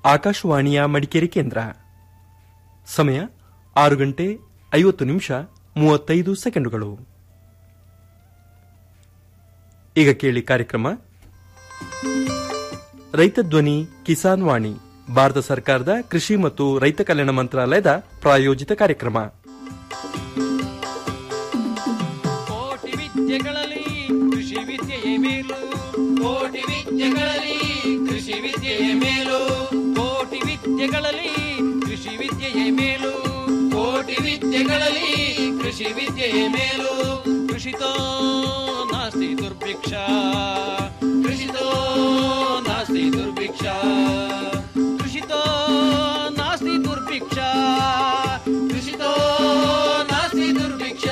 ಆಕಾಶವಾಣಿಯ ಮಡಿಕೇರಿ ಕೇಂದ್ರ ಸಮಯ ಆರು ಗಂಟೆ ಐವತ್ತು ನಿಮಿಷ ಮೂವತ್ತೈದು ಸೆಕೆಂಡುಗಳು ಈಗ ಕೇಳಿ ಕಾರ್ಯಕ್ರಮ ರೈತ ಧ್ವನಿ ಕಿಸಾನ್ ವಾಣಿ ಭಾರತ ಸರ್ಕಾರದ ಕೃಷಿ ಮತ್ತು ರೈತ ಕಲ್ಯಾಣ ಮಂತ್ರಾಲಯದ ಪ್ರಾಯೋಜಿತ ಕಾರ್ಯಕ್ರಮ ಕೋಟಿ ವಿದ್ಯೆಗಳಲ್ಲಿ ಕೃಷಿ ವಿದ್ಯೆಯೇ ಮೇಲು ಕೋಟಿ ವಿದ್ಯೆಗಳಲ್ಲಿ ಕೃಷಿ ವಿದ್ಯೆಯೇ ಮೇಲು ಕೋಟಿ ವಿದ್ಯೆಗಳಲ್ಲಿ ಕೃಷಿ ವಿದ್ಯೆಯೇ ಮೇಲು ಕೋಟಿ ವಿದ್ಯೆಗಳಲ್ಲಿ ಕೃಷಿ ವಿದ್ಯೆಯೇ ಮೇಲು ಕೃಷಿತೋ ನಾಸ್ತಿ ದುರ್ಭಿಕ್ಷ ಕೃಷಿತೋ ನಾಸ್ತಿ ದುರ್ಭಿಕ್ಷ ಕೃಷಿತೋ ನಾಸ್ತಿ ದುರ್ಭಿಕ್ಷ ಕೃಷಿತೋ ನಾಸ್ತಿ ದುರ್ಭಿಕ್ಷ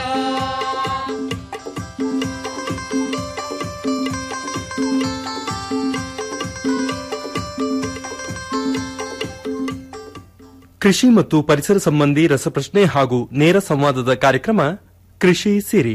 ಕೃಷಿ ಮತ್ತು ಪರಿಸರ ಸಂಬಂಧಿ ರಸಪ್ರಶ್ನೆ ಹಾಗೂ ನೇರ ಸಂವಾದದ ಕಾರ್ಯಕ್ರಮ ಕೃಷಿ ಸಿರಿ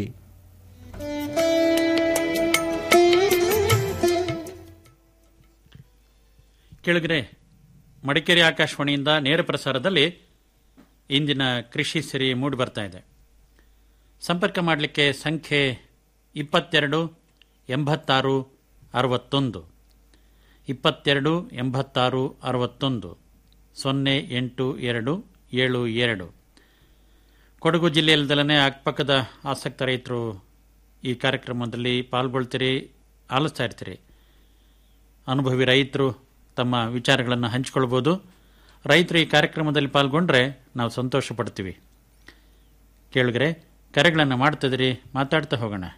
ಕೆಳಗರೆ ಮಡಿಕೇರಿ ಆಕಾಶವಾಣಿಯಿಂದ ನೇರ ಪ್ರಸಾರದಲ್ಲಿ ಇಂದಿನ ಕೃಷಿ ಸಿರಿ ಮೂಡಿ ಬರ್ತಾ ಇದೆ ಸಂಪರ್ಕ ಮಾಡಲಿಕ್ಕೆ ಸಂಖ್ಯೆ ಇಪ್ಪತ್ತೆರಡು ಎಂಬತ್ತಾರು ಅರವತ್ತೊಂದು ಇಪ್ಪತ್ತೆರಡು ಎಂಬತ್ತಾರು ಅರವತ್ತೊಂದು ಸೊನ್ನೆ ಎಂಟು ಎರಡು ಏಳು ಎರಡು ಕೊಡಗು ಜಿಲ್ಲೆಯಲ್ಲದಲ್ಲೇ ಅಕ್ಕಪಕ್ಕದ ಆಸಕ್ತ ರೈತರು ಈ ಕಾರ್ಯಕ್ರಮದಲ್ಲಿ ಪಾಲ್ಗೊಳ್ತೀರಿ ಆಲಿಸ್ತಾ ಇರ್ತೀರಿ ಅನುಭವಿ ರೈತರು ತಮ್ಮ ವಿಚಾರಗಳನ್ನು ಹಂಚಿಕೊಳ್ಬೋದು ರೈತರು ಈ ಕಾರ್ಯಕ್ರಮದಲ್ಲಿ ಪಾಲ್ಗೊಂಡ್ರೆ ನಾವು ಸಂತೋಷ ಪಡ್ತೀವಿ ಕೇಳಿದ್ರೆ ಕರೆಗಳನ್ನು ಮಾಡ್ತಿದ್ರಿ ಮಾತಾಡ್ತಾ ಹೋಗೋಣ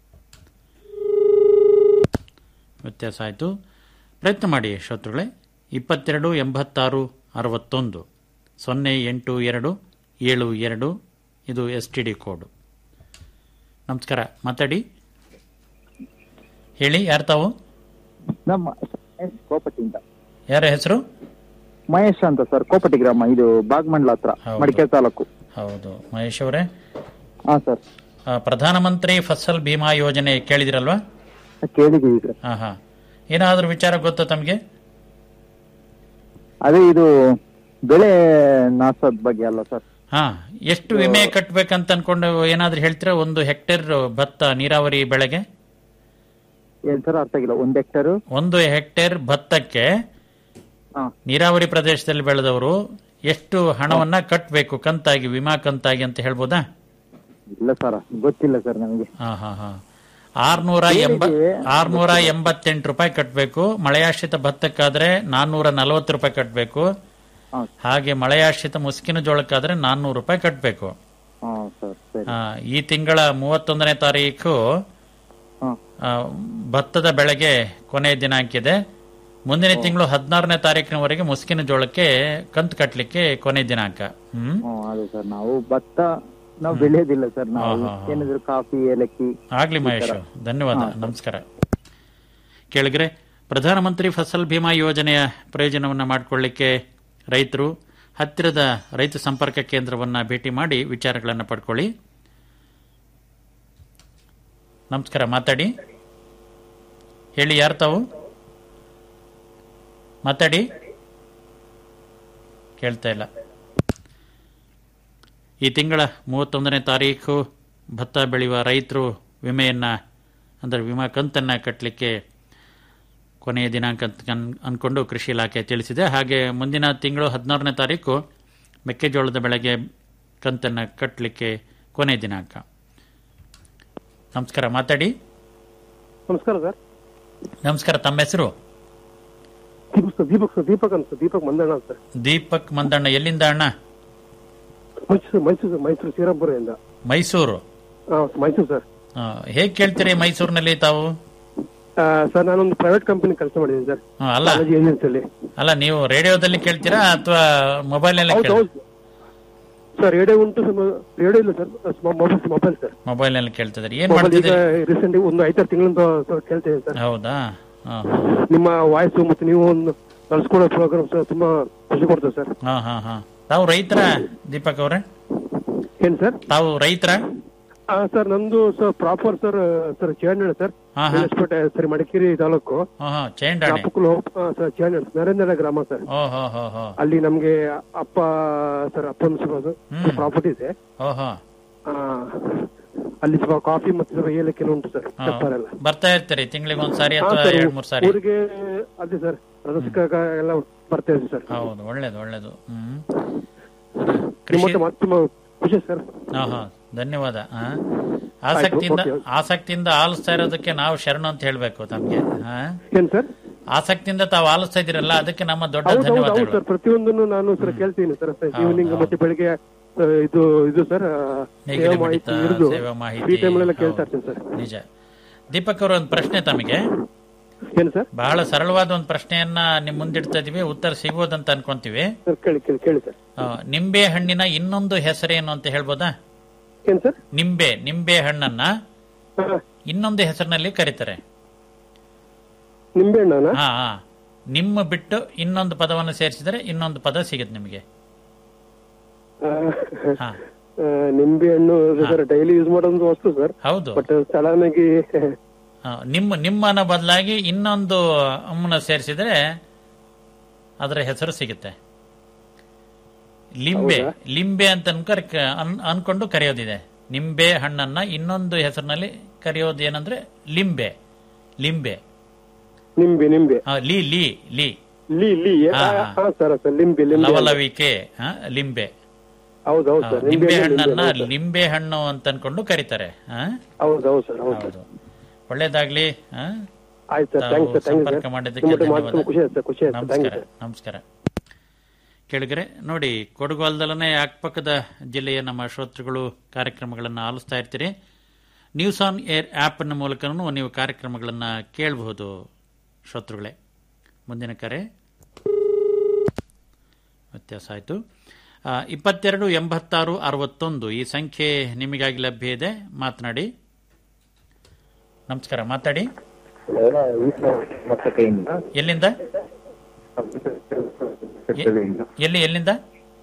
ವ್ಯತ್ಯಾಸ ಆಯಿತು ಪ್ರಯತ್ನ ಮಾಡಿ ಶ್ರೋತೃಗಳೇ ಇಪ್ಪತ್ತೆರಡು ಎಂಬತ್ತಾರು ಅರವತ್ತೊಂದು ಸೊನ್ನೆ ಎಂಟು ಎರಡು ಏಳು ಎರಡು ಇದು ಎಸ್ ಟಿ ಡಿ ಕೋಡು ನಮಸ್ಕಾರ ಮಾತಾಡಿ ಹೇಳಿ ಯಾರು ತಾವು ನಮ್ಮ ಮಹೇಶ್ ಕೋಪಟಿಯಿಂದ ಯಾರ ಹೆಸರು ಮಹೇಶ್ ಅಂತ ಸರ್ ಕೋಪಟಿ ಗ್ರಾಮ ಇದು ಬಾಗ್ಮಂಡ್ಲ ಹತ್ರ ಹೌದು. ಮಡಿಕೇರಿ ತಾಲೂಕು ಹೌದು ಮಹೇಶ್ ಅವರೇ ಹಾ ಸರ್ ಆ, ಪ್ರಧಾನಮಂತ್ರಿ ಫಸಲ್ ಬಿಮಾ ಯೋಜನೆ ಕೇಳಿದಿರಲ್ವಾ ಕೇಳಿದೀವಿ ಸರ್ ಹಾ ಹಾ ಏನಾದರೂ ವಿಚಾರ ಗೊತ್ತಾ ತಮಗೆ ಅದೇ ಇದು ಬೆಳೆ ನಾಶದ ಬಗ್ಗೆ ಅಲ್ಲ ಸರ್ ಹಾ ಎಷ್ಟು ವಿಮೆ ಕಟ್ಟಬೇಕಂತ ಅನ್ಕೊಂಡು ಏನಾದ್ರೂ ಹೇಳ್ತೀರಾ ಒಂದು ಹೆಕ್ಟೇರ್ ಭತ್ತ ನೀರಾವರಿ ಬೆಳೆಗೆ ಏನ್ ಸರ್ ಅರ್ಥ ಆಗಿಲ್ಲ ಒಂದ್ ಹೆಕ್ಟರ್ ಒಂದು ಹೆಕ್ಟೇರ್ ಭತ್ತಕ್ಕೆ ಹಾ ನೀರಾವರಿ ಪ್ರದೇಶದಲ್ಲಿ ಬೆಳೆದವರು ಎಷ್ಟು ಹಣವನ್ನ ಕಟ್ಟಬೇಕು ಕಂತಾಗಿ ವಿಮಾ ಕಂತಾಗಿ ಅಂತ ಹೇಳ್ಬೋದಾ ಇಲ್ಲ ಸರ್ ಗೊತ್ತಿಲ್ಲ ಸರ್ ನಮಗೆ ಹಾ ಹಾ ಹಾ ಆರ್ನೂರ ಎಂಬ ಕೇಳಿದ್ದೀವಿ. ಆರ್ನೂರ ಎಂಬತ್ತೆಂಟು ರೂಪಾಯಿ ಕಟ್ಟಬೇಕು ಮಳೆಯಾಶ್ರಿತ ಭತ್ತಕ್ಕಾದ್ರೆ ನಾನ್ನೂರ ನಲವತ್ತು ರೂಪಾಯಿ ಕಟ್ಟಬೇಕು ಹಾ ಹಾಗೆ ಮಳೆಯಾಶ್ರಿತ ಮುಸ್ಕಿನ ಜೋಳಕ್ಕಾದ್ರೆ ನಾನ್ನೂರು ರೂಪಾಯಿ ಕಟ್ಟಬೇಕು ಹಾ ಸರ್ ಸರಿ ಈ ತಿಂಗಳ ಮೂವತ್ತೊಂದನೇ ತಾರೀಕು ಹಾ ಆ, ಭತ್ತದ ಬೆಳೆಗೆ ಕೊನೆಯ ದಿನಾಂಕ ಇದೆ ಮುಂದಿನ ತಿಂಗಳು ಹದಿನಾರನೇ ತಾರೀಕಿನವರೆಗೆ ಮುಸ್ಕಿನ ಜೋಳಕ್ಕೆ ಕಂತು ಕಟ್ಟಲಿಕ್ಕೆ ಕೊನೆ ದಿನಾಂಕ ಹ್ಮ್ ಹ್ಮ್ ಅದೇ ಸರ್ ನಾವು ಭತ್ತ ನಾವು ಬೆಳೆಯೋದಿಲ್ಲ ಸರ್ ನಾವು ಹಾ, ಹಾ, ಹಾ. ಏನಿದ್ರು ಕಾಫಿ ಏಲಕ್ಕಿ ಆಗ್ಲಿ ಮಹೇಶ್ ಧನ್ಯವಾದ ನಮಸ್ಕಾರ ಕೇಳಿದ್ರೆ ಪ್ರಧಾನಮಂತ್ರಿ ಫಸಲ್ ಬಿಮಾ ಯೋಜನೆಯ ಪ್ರಯೋಜನವನ್ನ ಮಾಡಿಕೊಳ್ಳಿಕ್ಕೆ ರೈತರು ಹತ್ತಿರದ ರೈತ ಸಂಪರ್ಕ ಕೇಂದ್ರವನ್ನ ಭೇಟಿ ಮಾಡಿ ವಿಚಾರಗಳನ್ನು ಪಡ್ಕೊಳ್ಳಿ ನಮಸ್ಕಾರ ಮಾತಾಡಿ ಹೇಳಿ ಯಾರು ತಾವು ಮಾತಾಡಿ ಕೇಳ್ತಾ ಇಲ್ಲ ಈ ತಿಂಗಳ ಮೂವತ್ತೊಂದನೇ ತಾರೀಕು ಭತ್ತ ಬೆಳೆಯುವ ರೈತರು ವಿಮೆಯನ್ನ ಅಂದರೆ ವಿಮಾ ಕಂತನ್ನ ಕಟ್ಟಲಿಕ್ಕೆ ಕೊನೆಯ ದಿನಾಂಕ ಅಂತ ಅನ್- ಅನ್ಕೊಂಡು ಕೃಷಿ ಇಲಾಖೆ ತಿಳಿಸಿದೆ ಹಾಗೆ ಮುಂದಿನ ತಿಂಗಳು ಹದಿನಾರನೇ ತಾರೀಕು ಮೆಕ್ಕೆಜೋಳದ ಬೆಳೆಗೆ ಕಂತನ್ನ ಕಟ್ಟಲಿಕ್ಕೆ ಕೊನೆಯ ದಿನಾಂಕ ನಮಸ್ಕಾರ ಮಾತಾಡಿ ನಮಸ್ಕಾರ ಸರ್ ನಮಸ್ಕಾರ ತಮ್ಮ ಹೆಸರು ದೀಪಕ್ ಸರ್ ದೀಪಕ್ ಸರ್ ದೀಪಕ್ ಅಂತ ಸರ್ ದೀಪಕ್ ಮಂದಣ್ಣ ಅಂತ ಸರ್ ದೀಪಕ್ ಮಂದಣ್ಣ ಎಲ್ಲಿಂದ ಅಣ್ಣ ಮೈಸೂರು ಮೈಸೂರು ಮೈಸೂರು ಶ್ರೀರಾಮ್ಪುರದಿಂದ ಮೈಸೂರು ಹಾ ಮೈಸೂರು ಸರ್ ಆ, ಹೇಗ್ ಕೇಳ್ತೀರಿ ಮೈಸೂರಿನಲ್ಲಿ ತಾವು ಆ, ಸರ್ ನಾನೊಂದು ಪ್ರೈವೇಟ್ ಕಂಪನಿ ಕೆಲಸ ಮಾಡಿದ್ದೀನಿ ಸರ್ ಆ, ಅಲ್ಲ ಕಾಲೇಜ್ ಏಜೆನ್ಸಿಯಲ್ಲಿ ಅಲ್ಲ ನೀವು ರೇಡಿಯೋದಲ್ಲಿ ಕೇಳ್ತೀರಾ ಅಥವಾ ಮೊಬೈಲ್ನಲ್ಲಿ ಹೌದು ಕೇಳಿ ಹೌದು ಸರ್ ರೇಡಿಯೋ ಉಂಟು ರೇಡಿಯೋ ಇಲ್ಲ ಸರ್ ಮೊಬೈಲ್ ಮೊಬೈಲ್ ಸರ್ ಮೊಬೈಲ್ನಲ್ಲಿ ಕೇಳ್ತಿದ್ದೀರಿ ಏನ್ ಮೊಬೈಲ್ ಈಗ ಮಾಡ್ತಿದ್ದೀರಿ ರೀಸೆಂಟ್ ಒಂದು ಐದಾರು ತಿಂಗಳಿಂದ ಕೇಳ್ತೇನೆ ಸರ್ ಹೌದಾ ಹಾ ನಿಮ್ಮ ವಾಯ್ಸ್ ಮತ್ತು ನೀವು ಒಂದು ನಡೆಸ್ಕೊಡೋ ಪ್ರೋಗ್ರಾಮ್ ಸರ್ ತುಂಬಾ ಖುಷಿ ಕೊಡ್ತದೆ ಸರ್ ಹಾ ಹಾ ಹಾ ತಾವು ರೈತರ ದೀಪಕ್ ಅವರೇ ಏನ್ ಸರ್ ತಾವು ರೈತರ ಆ, ಸರ್ ನಮ್ದು sir proper sir sir Chendalli sir ಹಾ ಹಾ ಹೊಸಪೇಟೆ ಸರಿ ಮಡಿಕೇರಿ ತಾಲೂಕು ಹಾ ಹಾ ಚೇಂಡಾಣೆ ಜ್ಞಾಪಕಲು ಹೋಗ್- ಆ, ಸರ್ ಚೇಂಡಳ್ಳಿ ನರೇಂದ್ರ ಗ್ರಾಮ ಸರ್ ಓ ಹೋ ಹೋ ಹೋ ಅಲ್ಲಿ ನಮ್ಗೆ ಅಪ್ಪ ಸರ್ ಅಪ್ಪನ ಹ್ಮ್. ಪ್ರಾಪರ್ಟಿ ಇದೆ ಓ ಹೋ ಆ, ಅಲ್ಲಿ ಸ್ವಲ್ಪ ಕಾಫಿ ಮತ್ತೆ ಸ್ವಲ್ಪ ಏಲಕ್ಕಿ ಉಂಟು ಸರ್ ಹಾ. ಪೆಪ್ಪರ್ ಎಲ್ಲ ಬರ್ತಾ ಇರ್ತೀರಿ ತಿಂಗಳಿಗೆ ಒಂದ್ ಸಾರಿ ಹಾ, ಅಥವಾ ಸರ್, ಎರಡ್ ಮೂರ್ ಸಾರಿ ಊರಿಗೆ ಅದೇ ಸರ್ ರಜಸ್ಕ ಎಲ್ಲ ಬರ್ತಾ ಇದೆ ಸರ್ ಹೌದು ಒಳ್ಳೇದು ಒಳ್ಳೇದು ಹ್ಮ್ ನಿಮ್ಮ ಕೃಷಿ ಮತ್ತೆ ಮತ್ತೆ ತುಂಬಾ ಖುಷಿ ಸರ್ ಹಾ ಹಾ ಧನ್ಯವಾದ ಹಾ ಆಸಕ್ತಿಯಿಂದ ಓಕೆ, ಓಕೆ. ಆಸಕ್ತಿಯಿಂದ ಆಲಿಸ್ತಾ ಇರೋದಕ್ಕೆ ನಾವು ಶರಣು ಅಂತ ಹೇಳ್ಬೇಕು ತಮ್ಗೆ ಹಾ ಏನ್ ಸರ್ ಆಸಕ್ತಿಯಿಂದ ತಾವು ಆಲಿಸ್ತಾ ಇದೀರಲ್ಲ ಅದಕ್ಕೆ ನಮ್ಮ ದೊಡ್ಡ ಹೌದು ಹೌದು ಹೌದು ಧನ್ಯವಾದಗಳು ಸರ್ ಪ್ರತಿಯೊಂದನ್ನು ನಾನು ಸರ್ ಕೇಳ್ತೀನಿ ಸರ್ ಈವ್ನಿಂಗ್ ಹೌದು. ಮತ್ತೆ ಬೆಳಿಗ್ಗೆ ಆ, ಇದು ಇದು ಸರ್ ಆ, ಹೇಗಿದೆ ಸೇವಾ ಮಾಹಿತಿ ಮಿಡಿತ, ಇರುದು ಸೇವಾ ಮಾಹಿತಿ, ಫ್ರೀ ಟೈಮಲ್ಲೆಲ್ಲ ಕೇಳ್ತಾ ಹೌದು. ಇರ್ತೀನಿ ಸರ್ ನಿಜ ದೀಪಕ್ ಅವರ ಒಂದು ಪ್ರಶ್ನೆ ತಮಗೆ ಏನು ಸರ್ ಬಹಳ ಸರಳವಾದ ಒಂದು ಪ್ರಶ್ನೆಯನ್ನ ನಿಮ್ ಮುಂದಿಡ್ತಾ ಇದೀವಿ ಉತ್ತರ ಸಿಗ್ಬೋದಂತ ಅನ್ಕೊಂತೀವಿ ಸರ್ ಕೇಳಿ ಕೇಳಿ ಕೇಳಿ ಸರ್ ಆ, ನಿಂಬೆ ಹಣ್ಣಿನ ಇನ್ನೊಂದು ಹೆಸರೇನು ಅಂತ ಹೇಳ್ಬೋದಾ ಏನ್ ಸರ್ ನಿಂಬೆ ನಿಂಬೆ ಹಣ್ಣನ್ನ ಹಾ, ಇನ್ನೊಂದು ಹೆಸರಿನಲ್ಲಿ ಕರೀತಾರೆ ನಿಂಬೆಹಣ್ಣನ ಹಾ ಹಾ ನಿಮ್ಮ ಬಿಟ್ಟು ಇನ್ನೊಂದು ಪದವನ್ನು ಸೇರಿಸಿದರೆ ಇನ್ನೊಂದು ಪದ ಸಿಗುತ್ತೆ ನಿಮಗೆ ಆ, ಹಾ ಆ, ನಿಂಬೆಹಣ್ಣು ಸರ್ ಡೈಲಿ ಯೂಸ್ ಮಾಡೋದು ವಸ್ತು ಸರ್ ಹೌದು ಬಟ್ ಸಡನ್ ಆಗಿ ಆ, ನಿಮ್ಮ ನಿಮ್ಮನ ಬದಲಾಗಿ ಇನ್ನೊಂದು ಅಮ್ಮನ ಸೇರಿಸಿದ್ರೆ ಅದರ ಹೆಸರು ಸಿಗುತ್ತೆ ಲಿಂಬೆ ಲಿಂಬೆ ಅಂತ ಅನ್ಕರ್ ಅನ್- ಅನ್ಕೊಂಡು ಕರೆಯೋದಿದೆ ನಿಂಬೆ ಹಣ್ಣನ್ನ ಇನ್ನೊಂದು ಹೆಸರಿನಲ್ಲಿ ಕರೆಯೋದು ಏನಂದ್ರೆ ಲಿಂಬೆ ಲಿಂಬೆ ನಿಂಬೆ ನಿಂಬೆ ಆ, ಲಿ ಲಿ ಲಿ ಲಿ ಲಿ ಹಾ, ಹಾ. ಹಾ ಸರ್ ಸರ್ ಲಿಂಬೆ ಲಿಂಬೆ ಲವಲವಿಕೆ ಆ, ಲಿಂಬೆ ಹೌದು ಹೌದು ಆ, ಸರ್ ನಿಂಬೆ ನಿಂಬೆ ಹಣ್ಣನ್ನ ಲಿಂಬೆ ಹಣ್ಣು ಅಂತ ಅನ್ಕೊಂಡು ಕರೀತಾರೆ ಆ? ಹೌದು ಹೌದು ಸರ್ ಹೌದು ಸರ್ ಹೌದು ಒಳ್ಳೇದಾಗ್ಲಿ ಆ? ಆಯ್ತು ಸರ್ ತಾವು ಥ್ಯಾಂಕ್ಸ್ ಸರ್ ಥ್ಯಾಂಕ್ ಸಂಪರ್ಕ ಯು ಮಾಡಿದ್ದಕ್ಕೆ ಸರ್ ನಿಮ್ಮ ಧನ್ಯವಾದ. ಮಾತು ಖುಷಿ ಆಯ್ತು ಸರ್ ಖುಷಿ ಆಯ್ತು ಥ್ಯಾಂಕ್ ಯು ನಮಸ್ಕಾರ ಸರ್ ನಮಸ್ಕಾರ ಕೇಳಿದ್ರೆ ನೋಡಿ ಕೊಡಗು ಅಲ್ದಲನೆ ಅಕ್ಕಪಕ್ಕದ ಜಿಲ್ಲೆಯ ನಮ್ಮ ಶ್ರೋತೃಗಳು ಕಾರ್ಯಕ್ರಮಗಳನ್ನು ಆಲಿಸ್ತಾ ಇರ್ತೀರಿ ನ್ಯೂಸ್ ಆನ್ ಏರ್ ಆ್ಯಪ್ನ ಮೂಲಕನೂ ನೀವು ಕಾರ್ಯಕ್ರಮಗಳನ್ನು ಕೇಳಬಹುದು ಶ್ರೋತೃಗಳೇ ಮುಂದಿನ ಕರೆ ವ್ಯತ್ಯಾಸ ಆಯಿತು ಇಪ್ಪತ್ತೆರಡು ಎಂಬತ್ತಾರು ಅರವತ್ತೊಂದು ಈ ಸಂಖ್ಯೆ ನಿಮಗಾಗಿ ಲಭ್ಯ ಇದೆ ಮಾತನಾಡಿ ನಮಸ್ಕಾರ ಮಾತಾಡಿ ಎಲ್ಲಿಂದ ಎಲ್ಲಿ ಎಲ್ಲಿಂದ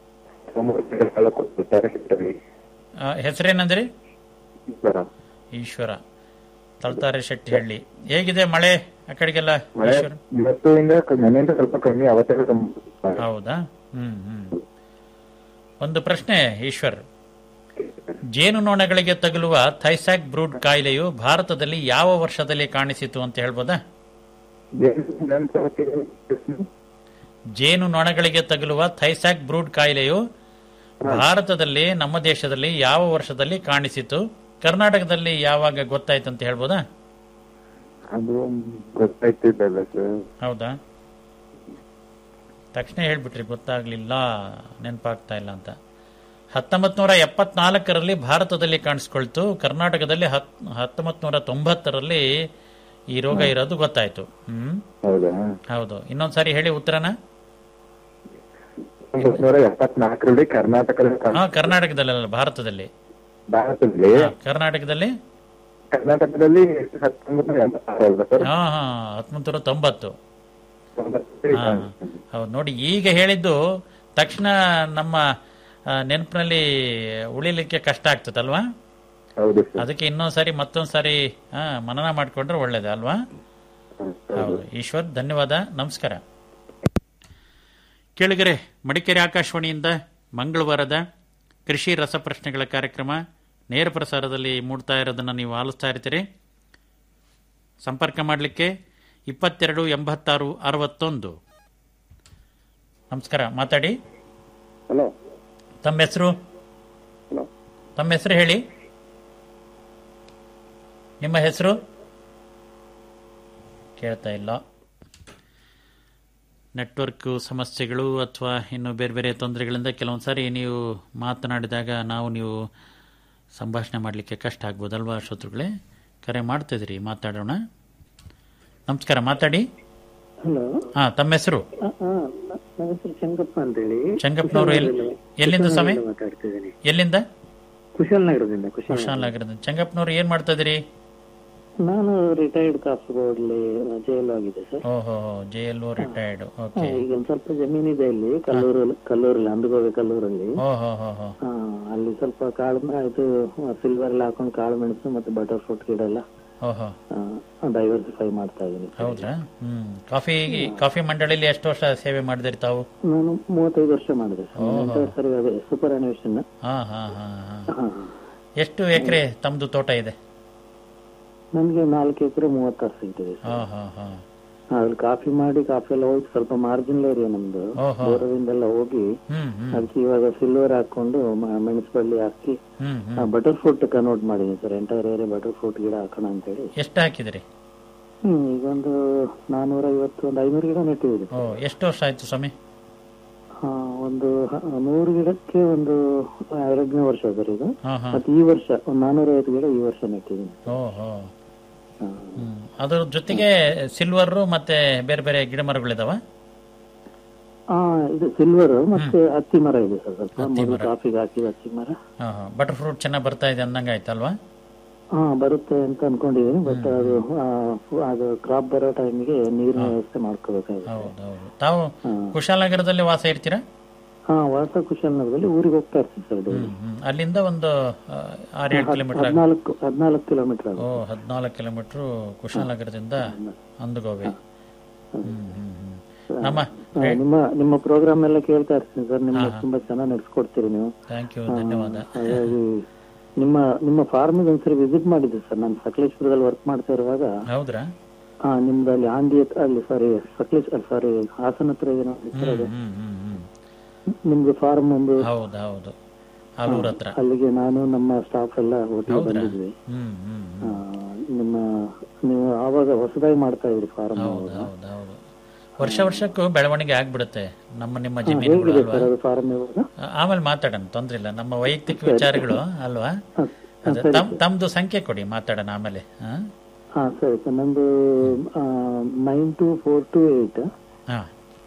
ಆ, ಹೆಸರೇನಂದ್ರಿ ಈಶ್ವರ ತಳ್ತಾರೆ ಶೆಟ್ಟಿಹಳ್ಳಿ ಹೇಗಿದೆ ಮಳೆ ಆ ಕಡೆಗೆಲ್ಲ ಈಶ್ವರ ಇವತ್ತಿಂದ ಮನೆಯಿಂದ ಸ್ವಲ್ಪ ಕಮ್ಮಿ ಅವತ್ತೆಲ್ಲ ತುಂಬ ಹೌದಾ ಹ್ಮ್ ಹ್ಮ್ ಒಂದು ಪ್ರಶ್ನೆ ಈಶ್ವರ್ ಜೇನುನೊಣಗಳಿಗೆ ತಗುಲುವ ಥೈಸಾಕ್ ಬ್ರೂಡ್ ಕಾಯಿಲೆಯು ಭಾರತದಲ್ಲಿ ಯಾವ ವರ್ಷದಲ್ಲಿ ಕಾಣಿಸಿತು ಅಂತ ಹೇಳ್ಬೋದಾ ಜೇನು ನೊಣಗಳಿಗೆ ತಗುಲುವ ಥೈಸಾಕ್ ಬ್ರೂಡ್ ಕಾಯಿಲೆಯು ಭಾರತದಲ್ಲಿ ನಮ್ಮ ದೇಶದಲ್ಲಿ ಯಾವ ವರ್ಷದಲ್ಲಿ ಕಾಣಿಸಿತು ಕರ್ನಾಟಕದಲ್ಲಿ ಯಾವಾಗ ಗೊತ್ತಾಯ್ತು ಅಂತ ಹೇಳ್ಬೋದಾ ಅದು ಗೊತ್ತಾಯ್ತಿದ್ದಲ್ಲ ಸರ್ ಹೌದಾ ತಕ್ಷಣ ಹೇಳ್ಬಿಟ್ರಿ ಗೊತ್ತಾಗ್ಲಿಲ್ಲ ನೆನಪಾಗ್ತಾ ಇಲ್ಲ ಅಂತ ಹತ್ತೊಂಬತ್ ನೂರ ಎಪ್ಪತ್ನಾಲ್ಕರಲ್ಲಿ ಭಾರತದಲ್ಲಿ ಕಾಣಿಸ್ಕೊಳ್ತು ಕರ್ನಾಟಕದಲ್ಲಿ ಹತ್ ಹತ್ತೊಂಬತ್ ನೂರ ತೊಂಬತ್ತರಲ್ಲಿ ಈ ರೋಗ ಇರೋದು ಗೊತ್ತಾಯ್ತು ಹ್ಮ್ ಹೌದಾ ಹೌದು ಇನ್ನೊಂದ್ಸಾರಿ ಹೇಳಿ ಉತ್ತರನ ಒಂಬತ್ತು ನೂರ ಎಪ್ಪತ್ನಾಲ್ಕರಲ್ಲಿ ಕರ್ನಾಟಕದ ಹಾ ಕರ್ನಾಟಕದಲ್ಲ ಭಾರತದಲ್ಲಿ ಭಾರತದಲ್ಲಿ ಹಾ, ಕರ್ನಾಟಕದಲ್ಲಿ ಕರ್ನಾಟಕದಲ್ಲಿ ಹತ್ತೊಂಬತ್ತು ನೂರ ಎಂಬತ್ತಾರು ಅಲ್ವಾ ಸರ್ ಹಾ ಹಾ ಹತ್ತೊಂಬತ್ತು ನೂರ ತೊಂಬತ್ತು ತೊಂಬತ್ತರಲ್ಲಿ ಹಾ, ಹೌದು ನೋಡಿ ಈಗ ಹೇಳಿದ್ದು ತಕ್ಷಣ ನಮ್ಮ ಆ, ನೆನಪಿನಲ್ಲಿ ಉಳಿಲಿಕ್ಕೆ ಕಷ್ಟ ಆಗ್ತದಲ್ವಾ ಹೌದು ಸರ್ ಅದಕ್ಕೆ ಇನ್ನೊಂದ್ಸಾರಿ ಮತ್ತೊಂದ್ಸಾರಿ ಆ, ಮನನ ಮಾಡ್ಕೊಂಡ್ರೆ ಒಳ್ಳೇದು ಅಲ್ವಾ ಹೌದು ಈಶ್ವರ್ ಧನ್ಯವಾದ ನಮಸ್ಕಾರ ಕೇಳಿಗರೆ ಮಡಿಕೇರಿ ಆಕಾಶವಾಣಿಯಿಂದ ಮಂಗಳವಾರದ ಕೃಷಿ ರಸಪ್ರಶ್ನೆಗಳ ಕಾರ್ಯಕ್ರಮ ನೇರ ಪ್ರಸಾರದಲ್ಲಿ ಮೂಡ್ತಾ ಇರೋದನ್ನು ನೀವು ಆಲಿಸ್ತಾ ಇರ್ತೀರಿ ಸಂಪರ್ಕ ಮಾಡಲಿಕ್ಕೆ ಇಪ್ಪತ್ತೆರಡು ಎಂಬತ್ತಾರು ಅರವತ್ತೊಂದು ನಮಸ್ಕಾರ ಮಾತಾಡಿ ಹಲೋ ತಮ್ಮ ಹೆಸರು ಹಲೋ ತಮ್ಮ ಹೆಸರು ಹೇಳಿ ನಿಮ್ಮ ಹೆಸರು ಕೇಳ್ತಾ ಇಲ್ಲ ನೆಟ್ವರ್ಕ್ ಸಮಸ್ಯೆಗಳು ಅಥವಾ ಇನ್ನು ಬೇರೆ ಬೇರೆ ತೊಂದರೆಗಳಿಂದ ಕೆಲವೊಂದು ಸಾರಿ ನೀವು ಮಾತನಾಡಿದಾಗ ನಾವು ನೀವು ಸಂಭಾಷಣೆ ಮಾಡಲಿಕ್ಕೆ ಕಷ್ಟ ಆಗ್ಬೋದಲ್ವಾ ಶ್ರೋತೃಗಳೇ ಕರೆ ಮಾಡ್ತಿದ್ರಿ ಮಾತಾಡೋಣ ನಮಸ್ಕಾರ ಮಾತಾಡಿ ಹಲೋ ಹಾ ತಮ್ಮ ಹೆಸರು ನನ್ನ ಹೆಸರು ಚಂಗಪ್ಪ ಅಂತೇಳಿ ಚಂಗಪ್ಪನವರು ಎಲ್ಲಿ ಎಲ್ಲಿಂದ ಸ್ವಾಮಿ ಮಾತಾಡ್ತಿದ್ದೀನಿ ಎಲ್ಲಿಂದ ಕುಶಾಲನಗರದಿಂದ ಕುಶಾಲ ಕುಶಾಲನಗರದಿಂದ ಚಂಗಪ್ಪನವರು ಏನ್ ಮಾಡ್ತಾ ಇದ್ದೀರಿ ನಾನು ರಿಟೈರ್ಡ್ ಕಾಸರಗೋಡ್ಲಿ ಜೈಲು ಆಗಿದೆ ಸರ್ ಓಹೋ J L O retired okay ಈಗ ಒಂದ್ ಸ್ವಲ್ಪ ಜಮೀನಿದೆ ಇಲ್ಲಿ ಕಲ್ಲೂರು ಕಲ್ಲೂರಲ್ಲಿ ಅಂದಗೋವೆ ಕಲ್ಲೂರಲ್ಲಿ ಓಹೋ ಹೋ ಹೋ ಆ, ಅಲ್ಲಿ ಸ್ವಲ್ಪ ಕಾಳು ಮ- ಇದು ಸಿಲ್ವರ್ ಎಲ್ಲ ಹಾಕೊಂಡು ಕಾಳು ಮೆಣಸು ಮತ್ತೆ ಬಟರ್ ಫ್ರೂಟ್ ಗಿಡ ಎಲ್ಲ ಓಹೋ ಡೈವರ್ಸಿಫೈ ಮಾಡ್ತಾ ಇದ್ದೀನಿ ಹೌದ್ರಾ ಹ್ಮ್ ಕಾಫಿ ಕಾಫಿ ಮಂಡಳಿಲಿ ಎಷ್ಟು ವರ್ಷ ಸೇವೆ ಮಾಡಿದಿರಿ ತಾವು ನಾನು ಮೂವತ್ತೈದು ವರ್ಷ ಮಾಡಿದೆ ಎಂಟು ಸರಿ ಅದೇ ಸೂಪರ್ ಅನ್ವೇಷನ್ ಹಾ ಹಾ ಹಾ ಹಾ ಎಷ್ಟು ಎಕರೆ ತಮ್ದು ತೋಟ ಇದೆ ನನ್ಗೆ ನಾಲ್ಕು ಎಕರೆ ಮೂವತ್ತಾರು ಸೀಟ್ ಇದೆ ಹಾ ಹಾ ಹಾ ಅಲ್ಲಿ ಕಾಫಿ ಮಾಡಿ ಕಾಫಿ ಎಲ್ಲ ಹೋಗಿ ಸ್ವಲ್ಪ ಮಾರ್ಜಿನ್ ಏರಿಯಾ ನಮ್ದು ಓಹೋ. ದೂರದಿಂದೆಲ್ಲ ಹೋಗಿ ಹ್ಮ್ ಹ್ಮ್ ಅದಕ್ಕೆ ಇವಾಗ ಸಿಲ್ವರ್ ಹಾಕೊಂಡು ಮ- ಮೆಣಸು ಬಳ್ಳಿ ಹಾಕಿ ಹ್ಮ್ ಹ್ಮ್ ಬಟರ್ ಫ್ರೂಟ್ ಕನ್ವರ್ಟ್ ಮಾಡಿದೀನಿ sir entire area butter fruit ಗಿಡ ಹಾಕೋಣ ಅಂತೇಳಿ ಎಷ್ಟು ಹಾಕಿದಿರಿ ಹ್ಮ್ ಈಗ ಒಂದು ನಾನೂರ ಐವತ್ತು ಒಂದು ಐನೂರು ಗಿಡ ನೆಟ್ಟಿದ್ದೀವಿ ಓ ಎಷ್ಟು ವರ್ಷ ಆಯ್ತು ಸ್ವಾಮಿ ಆ, ಒಂದು ಹ- ನೂರು ಗಿಡಕ್ಕೆ ಒಂದು ಎರಡನೇ ವರ್ಷ ಸರ್ ಇದು ಹಾ ಹಾ ಮತ್ತೆ ಈ ವರ್ಷ ಒಂದು ನಾನೂರ ಐವತ್ತು ಗಿಡ ಈ ವರ್ಷ ನೆಟ್ಟಿದ್ದೀನಿ ಓಹೋ ಆ, ಹ್ಮ್ ಅದ್ರ ಜೊತೆಗೆ ಸಿಲ್ವರ್ ಮತ್ತೆ ಬೇರೆ ಬೇರೆ ಗಿಡ ಮರಗಳಿದಾವ ಆ ಇದು ಸಿಲ್ವರ್ ಮತ್ತೆ ಹತ್ತಿ ಮರ ಇದೆ ಸರ್ ಸ್ವಲ್ಪ ಮೊದಲು ಕಾಫಿಗೆ ಹಾಕಿದ ಹತ್ತಿ ಮರ ಹಾ ಹಾ ಬಟರ್ ಫ್ರೂಟ್ ಚೆನ್ನಾಗಿ ಬರ್ತಾ ಇದೆ ಅಂದಂಗ ಆಯ್ತಲ್ವಾ ಹಾ ಬರುತ್ತೆ ಅಂತ ಅನ್ಕೊಂಡಿದ್ದೀನಿ ಬಟ್ ಅದು ಆ, ಅದು ಕ್ರಾಪ್ ಬರೋ ಟೈಮಿಗೆ ನೀರಿನ ವ್ಯವಸ್ಥೆ ಮಾಡ್ಕೋಬೇಕಾಗುತ್ತೆ ಹೌದು ಹೌದು ತಾವು ಕುಶಾಲನಗರದಲ್ಲಿ ವಾಸ ಇರ್ತೀರಾ ಹಾ ವಾಸ ಕುಶಾಲನಗರದಲ್ಲಿ ಊರಿಗೆ ಹೋಗ್ತಾ ಇರ್ತೀನಿ ಸರ್ ಡೈಲಿ ಹ್ಮ್, ಹ್ಮ್. ಅಲ್ಲಿಂದ ಒಂದು ಆ, ಆರೇಳು ಕಿಲೋಮೀಟರ್ ಆಗ- ಹದಿನಾಲ್ಕು ಹದಿನಾಲ್ಕು ಕಿಲೋಮೀಟರ್ ಓ ಹದಿನಾಲ್ಕು ಕಿಲೋಮೀಟರ್ ಕುಶಾಲನಗರದಿಂದ ಅಂದಗೋವೆ ಹ್ಮ್ ಹ್ಮ್ ಹ್ಮ್ ನಮ್ಮ ನಿಮ್ಮ ನಿಮ್ಮ ಪ್ರೋಗ್ರಾಮ್ ಎಲ್ಲ ಕೇಳ್ತಾ ಇರ್ತೀನಿ ಸರ್ ನಿಮ್ಮ ತುಂಬಾ ಚೆನ್ನಾಗಿ ನಡೆಸ್ಕೊಡ್ತೀರಿ ನೀವು ಥ್ಯಾಂಕ್ ಯು ಧನ್ಯವಾದ ಹಾಗಾಗಿ ನಿಮ್ಮ ನಿಮ್ಮ ಫಾರ್ಮಿಗೆ ಒಂದ್ಸರಿ ವಿಸಿಟ್ ಮಾಡಿದ್ದೆ ಸರ್ ನಾನು ಸಕಲೇಶ್ಪುರದಲ್ಲಿ ವರ್ಕ್ ಮಾಡ್ತಾ ಇರುವಾಗ ಹೌದ್ರಾ ಆ, ನಿಮ್ದು ಅಲ್ಲಿ ಆಂದಿ ಹತ್ರ ಅಲ್ಲಿ ಸಾರಿ ಸಕಲೇಶ್ ಸಾರಿ ಹಾಸನ ಹತ್ರ ಏನೋ ಹೆಸರು ಅದು. ಹ್ಮ್ ಹ್ಮ್ ಹ್ಮ್ ನಿಮ್ದು ಫಾರ್ಮ್ ಒಂದು ಹೌದು ಹೌದು ಆಲೂರ್ ಹತ್ರ ಅಲ್ಲಿಗೆ ನಾನು ನಮ್ಮ ಸ್ಟಾಫ್ ಎಲ್ಲ ಒಟ್ಟಿಗೆ ಬಂದಿದ್ವಿ ಹ್ಮ್ ಹ್ಮ್ ಆ, ನಿಮ್ಮ ನೀವು ಆವಾಗ ಹೊಸದಾಗಿ ಮಾಡ್ತಾ ಇದ್ರಿ ಫಾರ್ಮ್ ಹೌದು ಹೌದು ಹೌದು ವರ್ಷ ವರ್ಷಕ್ಕೂ ಬೆಳವಣಿಗೆ ಆಗ್ಬಿಡುತ್ತೆ ನಮ್ಮ ನಿಮ್ಮ ಜಮೀನುಗಳು ಹೇಗಿದೆ ಅಲ್ವಾ ಸರ್ ಅದು ಫಾರ್ಮ್ ಇವಾಗ ಆ- ಆಮೇಲೆ ಮಾತಾಡೋಣ ತೊಂದ್ರೆ ಇಲ್ಲ ನಮ್ಮ ವೈಯಕ್ತಿಕ ವಿಚಾರಗಳು ಅಲ್ವಾ ಅದು ತಮ್ ತಮ್ದು ಸಂಖ್ಯೆ ಕೊಡಿ ಮಾತಾಡೋಣ ಆಮೇಲೆ ಹಾ ಹಾ ಸರಿ ಸರ್ ನಂದು nine two four two eight ಹಾ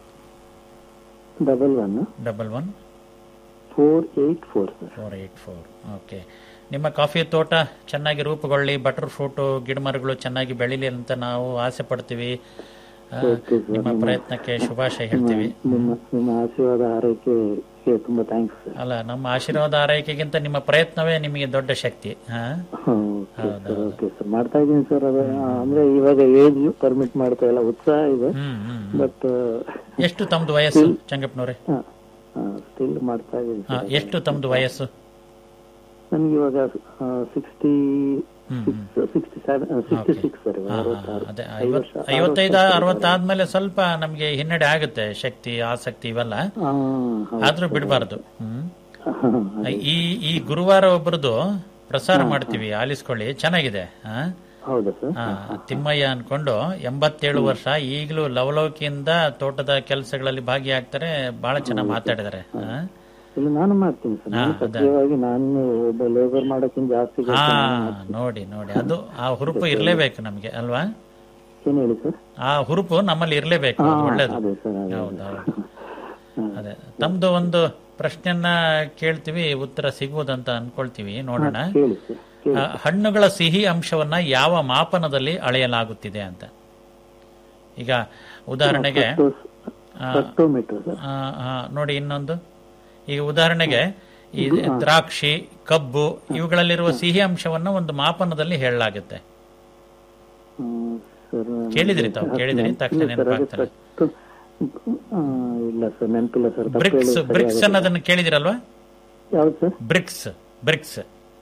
double one double one four eight four sir four eight four okay ನಿಮ್ಮ ಕಾಫಿ ತೋಟ ಚೆನ್ನಾಗಿ ರೂಪುಗೊಳ್ಳಿ ಬಟರ್ ಫ್ರೂಟು ಗಿಡಮರಗಳು ಚೆನ್ನಾಗಿ ಬೆಳೀಲಿ ಅಂತ ನಾವು ಆಸೆ ಪಡ್ತೀವಿ ಆ, ನಿಮ್ಮ ಪ್ರಯತ್ನಕ್ಕೆ ಶುಭಾಶಯ ಹೇಳ್ತೀವಿ ನಿಮ್ಮ ನಿಮ್ಮ ಆಶೀರ್ವಾದ ಆರೈಕೆಗೆ ತುಂಬಾ ಥ್ಯಾಂಕ್ಸ್ ಸರ್ ಅಲ್ಲ ನಮ್ಮ ಆಶೀರ್ವಾದ ಆರೈಕೆಗಿಂತ ನಿಮ್ಮ ಪ್ರಯತ್ನವೇ ನಿಮಗೆ ದೊಡ್ಡ ಶಕ್ತಿ ಹಾ ಓಕೆ ಸರ್ ಓಕೆ ಸರ್ ಮಾಡ್ತಾ ಇದ್ದೀನಿ ಸರ್ ಅದು ಆ, ಅಂದ್ರೆ ಇವಾಗ ಏಜ್ ಪರ್ಮಿಟ್ ಮಾಡ್ತಾ ಇಲ್ಲ ಉತ್ಸಾಹ ಇದೆ ಹ್ಮ್ ಹ್ಮ್ ಬಟ್ ಎಷ್ಟು ತಮ್ದು ವಯಸ್ಸು ಚಂಗಪ್ಪನವ್ರೆ ಸ್ಟಿಲ್ ಮಾಡ್ತಾ ಇದ್ದೀನಿ ಹಾ, ಸರ್ ಎಷ್ಟು ತಮ್ದು ವಯಸ್ಸು ನನಗೆ ಇವಾಗ sixty sixty seven sixty six sir ಇವಾಗ ಅರವತ್ತಾರು ಅದೇ ಐವತ್ ಐವತ್ತೈದು ಅರವತ್ತಾದ್ಮೇಲೆ ಸ್ವಲ್ಪ ನಮ್ಗೆ ಹಿನ್ನಡೆ ಆಗುತ್ತೆ ಶಕ್ತಿ ಆಸಕ್ತಿ ಇವೆಲ್ಲ ಆ, ಹೌದು. ಆದ್ರೂ ಬಿಡಬಾರ್ದು ಹ್ಮ್ ಹಾ, ಈ ಈ ಗುರುವಾರ ಒಬ್ಬರದು ಪ್ರಸಾರ ಮಾಡ್ತೀವಿ ಆಲಿಸ್ಕೊಳ್ಳಿ ಚೆನ್ನಾಗಿದೆ ಹಾ ಹೌದಾ ಸರ್ ಹಾ, ತಿಮ್ಮಯ್ಯ ಅನ್ಕೊಂಡು ಎಂಬತ್ತೇಳು ವರ್ಷ ಈಗಲೂ ಲವಲವಿಕೆಯಿಂದ ತೋಟದ ಕೆಲಸಗಳಲ್ಲಿ ಭಾಗಿಯಾಗ್ತಾರೆ ಬಹಳ ಚೆನ್ನಾಗಿ ಮಾತಾಡಿದ್ದಾರೆ ಹಾ? ಇಲ್ಲ ನಾನು ಮಾಡ್ತೀನಿ ಸರ್ ನಾನು ಸಕ್ರಿಯವಾಗಿ ನಾನು ಒಬ್ಬ ಲೇಬರ್ ಮಾಡೋಕ್ಕಿಂತ ಜಾಸ್ತಿ ಹಾ ಕೆಲ್ಸ ನೋಡಿ ನೋಡಿ ಅದು ಆ ಹುರುಪು ಇರ್ಲೇಬೇಕು ನಮ್ಗೆ ಅಲ್ವಾ ಏನ್ ಹೇಳಿ ಸರ್ ಆ ಹುರುಪು ನಮ್ಮಲ್ಲಿ ಇರ್ಲೇಬೇಕು ಅದು ಒಳ್ಳೇದು ಅದೇ ಸರ್ ಅದೇ ಹೌದು ಹೌದು ಅದೇ ತಮ್ದು ಒಂದು ಪ್ರಶ್ನೆಯನ್ನ ಕೇಳ್ತೀವಿ ಉತ್ತರ ಸಿಗುವುದಂತ ಅನ್ಕೊಳ್ತೀವಿ ನೋಡೋಣ ಹೇಳಿ ಸರ್ ಕೇಳಿ ಆ, ಹಣ್ಣುಗಳ ಸಿಹಿ ಅಂಶವನ್ನ ಯಾವ ಮಾಪನದಲ್ಲಿ ಅಳೆಯಲಾಗುತ್ತಿದೆ ಅಂತ ಈಗ ಉದಾಹರಣೆಗೆ ಆ, ಫ್ರಕ್ಟೋಮೀಟರ್ ಸರ್ ಆ, ಆ, ನೋಡಿ ಇನ್ನೊಂದು ಈಗ ಉದಾಹರಣೆಗೆ ಈ ದ್ರಾಕ್ಷಿ ಕಬ್ಬು ಇವುಗಳಲ್ಲಿರುವ ಸಿಹಿ ಅಂಶವನ್ನ ಒಂದು ಮಾಪನದಲ್ಲಿ ಹೇಳಲಾಗುತ್ತೆ ಹ್ಮ್, ಸರ್ ಕೇಳಿದಿರಿ ತಾವು ಕೇಳಿದಿರಿ ತಕ್ಷಣ ಇಲ್ಲ ಸರ್, ಅದು ನೆನಪಾಗ್ತದೆ ಫ್ರಕ್ಟೋ- ಆ, ಇಲ್ಲ ಸರ್ ನೆನಪಿಲ್ಲ ಸರ್ ತಪ್ಪು ಬ್ರಿಕ್ಸ್ ಹೇಳಿದ್ರೆ ಸರಿ ಬ್ರಿಕ್ಸ್ ಆಗುತ್ತೆ. ಅನ್ನೋದನ್ನ ಕೇಳಿದಿರಲ್ವಾ ಯಾವ್ದು sir Brix Brix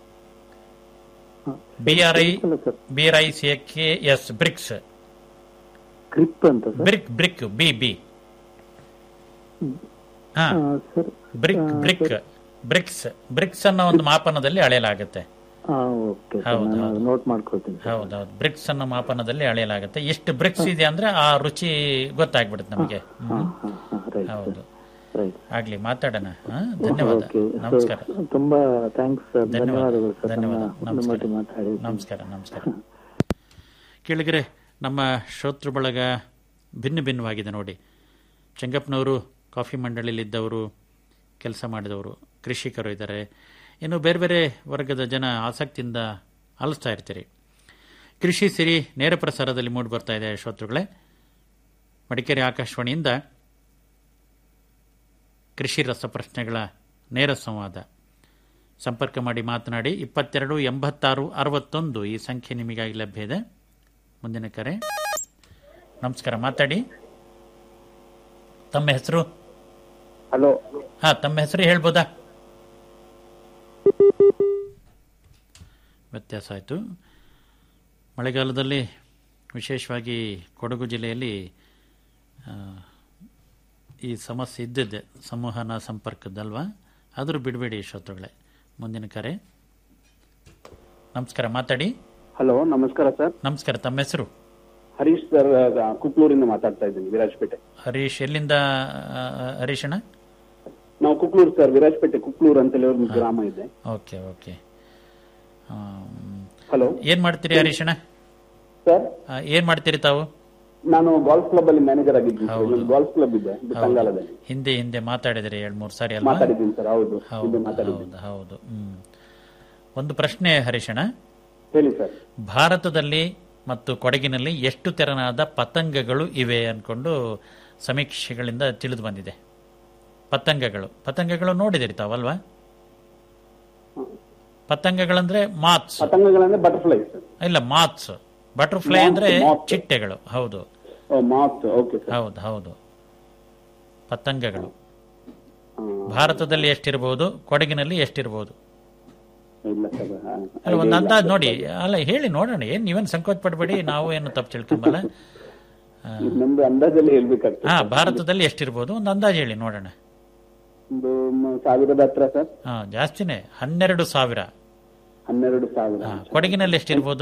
B R I ಅಲ್ಲ sir B R I C K S Brix ಕ್ರಿಪ್ ಅಂತ sir brick brick B B ಹಾ ಆ, sir brick brick Brix Brix ಅನ್ನೋ ಒಂದು ಮಾಪನದಲ್ಲಿ ಅಳೆಯಲಾಗುತ್ತೆ ಹಾ ಓಕೆ ಸರ್ ಹೌದು, ನಾನು ಅದು ನೋಟ್ ಮಾಡ್ಕೊಳ್ತೀನಿ ಸರ್ ಹೌದೌದು ಬ್ರಿಕ್ಸ್ ಅನ್ನೋ ಮಾಪನದಲ್ಲಿ ಅಳೆಯಲಾಗುತ್ತೆ ಎಷ್ಟು ಬ್ರಿಕ್ಸ್ ಇದೆ ಅಂದ್ರೆ ಆ ರುಚಿ ಗೊತ್ತಾಗ್ಬಿಡುತ್ತೆ ನಮಗೆ ಹಾ ಹಾ ಹಾ ರೈಟ್ ಹೌದು ರೈಟ್ ಆಗ್ಲಿ ಮಾತಾಡೋಣ ಹಾ? ಧನ್ಯವಾದ ಓಕೆ ನಮಸ್ಕಾರ ತುಂಬಾ ಥ್ಯಾಂಕ್ಸ್ ಸರ್ ಧನ್ಯವಾದ ಧನ್ಯವಾದಗಳು ಸರ್ ನನ್ನ ಧನ್ಯವಾದ ಒಂದು ನಮಸ್ಕಾರ ಮಾತು ಮಾತಾಡಿ ನಮಸ್ಕಾರ ನಮಸ್ಕಾರ ಕೇಳಿದರೆ ನಮ್ಮ ಶ್ರೋತೃ ಬಳಗ ಭಿನ್ನ ಭಿನ್ನವಾಗಿದೆ ನೋಡಿ ಚೆಂಗಪ್ಪನವರು ಕಾಫಿ ಮಂಡಳಿಲಿದ್ದವರು ಕೆಲಸ ಮಾಡಿದವರು ಕೃಷಿಕರು ಇದ್ದಾರೆ ಇನ್ನು ಬೇರೆ ಬೇರೆ ವರ್ಗದ ಜನ ಆಸಕ್ತಿಯಿಂದ ಆಲಿಸ್ತಾ ಇರ್ತೀರಿ ಕೃಷಿ ಸಿರಿ ನೇರ ಪ್ರಸಾರದಲ್ಲಿ ಮೂಡಿ ಬರ್ತಾ ಇದೆ ಶ್ರೋತೃಗಳೇ ಮಡಿಕೇರಿ ಆಕಾಶವಾಣಿಯಿಂದ ಕೃಷಿ ರಸಪ್ರಶ್ನೆಗಳ ನೇರ ಸಂವಾದ ಸಂಪರ್ಕ ಮಾಡಿ ಮಾತನಾಡಿ ಇಪ್ಪತ್ತೆರಡು ಎಂಬತ್ತಾರು ಅರವತ್ತೊಂದು ಈ ಸಂಖ್ಯೆ ನಿಮಗಾಗಿ ಲಭ್ಯ ಇದೆ ಮುಂದಿನ ಕರೆ ನಮಸ್ಕಾರ ಮಾತಾಡಿ ತಮ್ಮ ಹೆಸರು ಹಲೋ ಹಾ ತಮ್ಮ ಹೆಸರು ಹೇಳ್ಬೋದಾ ವ್ಯತ್ಯಾಸ ಆಯಿತು ಮಳೆಗಾಲದಲ್ಲಿ ವಿಶೇಷವಾಗಿ ಕೊಡಗು ಜಿಲ್ಲೆಯಲ್ಲಿ ಆ, ಈ ಸಮಸ್ಯೆ ಇದ್ದಿದ್ದೆ ಸಂವಹನ ಸಂಪರ್ಕದ್ದಲ್ವಾ ಆದರೂ ಬಿಡಬೇಡಿ ಶ್ರೋತೃಗಳೇ ಮುಂದಿನ ಕರೆ ನಮಸ್ಕಾರ ಮಾತಾಡಿ ಹಲೋ ನಮಸ್ಕಾರ ಸರ್ ನಮಸ್ಕಾರ ತಮ್ಮ ಹೆಸರು ಹರೀಶ್ ಸರ್ ಕುಕ್ಲೂರಿಂದ ಮಾತಾಡ್ತಾ ಇದ್ದೀನಿ ವಿರಾಜಪೇಟೆ ಹರೀಶ್ ಎಲ್ಲಿಂದ ಆ, ಹರೀಶಣ್ಣ ನಾವು ಕುಕ್ಲೂರು ಸರ್ ವಿರಾಜಪೇಟೆ ಕುಕ್ಲೂರು ಅಂತೇಳಿ ಒಂದು ಗ್ರಾಮ ಇದೆ ಓಕೆ ಓಕೆ ಆಮ್, ಹಲೋ ಏನ್ ಮಾಡ್ತೀರಿ ಹರೀಶಣ್ಣ ಸರ್ ಆ, ಏನ್ ಮಾಡ್ತೀರಿ ತಾವು ನಾನು ಗಾಲ್ಫ್ ಕ್ಲಬ್ ಅಲ್ಲಿ ಮ್ಯಾನೇಜರ್ ಆಗಿದ್ದೀನಿ ಹೌದು. ಸರ್ ಗಾಲ್ಫ್ ಕ್ಲಬ್ ಇದೆ ಬಿಟ್ಟಂಗಾಲದಲ್ಲಿ ಹಿಂದೆ ಹಿಂದೆ ಮಾತಾಡಿದ್ರಿ ಎರಡ್ ಮೂರು ಸಾರಿ ಅಲ್ವಾ ಮಾತಾಡಿದ್ದೀನಿ ಸರ್ ಹೌದು ಇದು ಹೌದು ಮಾತಾಡಿದ್ದೀನಿ ಹೌದು ಹೌದು ಹ್ಮ್ ಒಂದು ಪ್ರಶ್ನೆ ಹರೀಶಣ್ಣ ಹೇಳಿ ಸರ್ ಭಾರತದಲ್ಲಿ ಮತ್ತು ಕೊಡಗಿನಲ್ಲಿ ಎಷ್ಟು ತೆರನಾದ ಪತಂಗಗಳು ಇವೆ ಅನ್ಕೊಂಡು ಸಮೀಕ್ಷೆಗಳಿಂದ ತಿಳಿದು ಬಂದಿದೆ ಪತಂಗಗಳು ಪತಂಗಗಳು ನೋಡಿದಿರಿ ತಾವಲ್ವಾ ಪತಂಗಗಳಂದ್ರೆ ಮಾತ್ಸ್ ಪತಂಗಗಳಂದ್ರೆ ಬಟರ್ಫ್ಲೈ ಸರ್ ಇಲ್ಲ ಮಾತ್ಸ್ ಬಟರ್ಫ್ಲೈ Moths, ಅಂದ್ರೆ moths. ಚಿಟ್ಟೆಗಳು ಹೌದು ಮಾತ್ ಓಕೆ ಸರ್ ಹೌದು ಹೌದು ಪತಂಗಗಳು ಭಾರತದಲ್ಲಿ ಎಷ್ಟಿರಬಹುದು ಕೊಡಗಿನಲ್ಲಿ ಎಷ್ಟಿರಬಹುದು ಇಲ್ಲ ಸರ್ ಅಲ್ಲ ಒಂದು ಅಂದಾಜ್ ನೋಡಿ ಅಲ್ಲ ಹೇಳಿ ನೋಡೋಣ ಏನ್ ನೀವೇನು ಸಂಕೋಚ ಪಡಬೇಡಿ ನಾವು ಏನು ತಪ್ಪು ತಿಳ್ಕೊಂಬಲ್ಲ ನಮ್ದು ಅಂದಾಜಲ್ಲಿ ಹೇಳ್ಬೇಕಾಗ್ತದೆ ಹಾ ಭಾರತದಲ್ಲಿ ಎಷ್ಟಿರ್ಬೋದು ಒಂದು ಅಂದಾಜು ಹೇಳಿ ನೋಡೋಣ ಒಂದು ಮ- ಸಾವಿರದ ಹತ್ರ ಸರ್ ಹಾ ಜಾಸ್ತಿನೇ ಹನ್ನೆರಡು ಸಾವಿರ ಹನ್ನೆರಡು ಸಾವಿರ ಹಾ, ಕೊಡಗಿನಲ್ಲಿ ಎಷ್ಟಿರ್ಬೋದು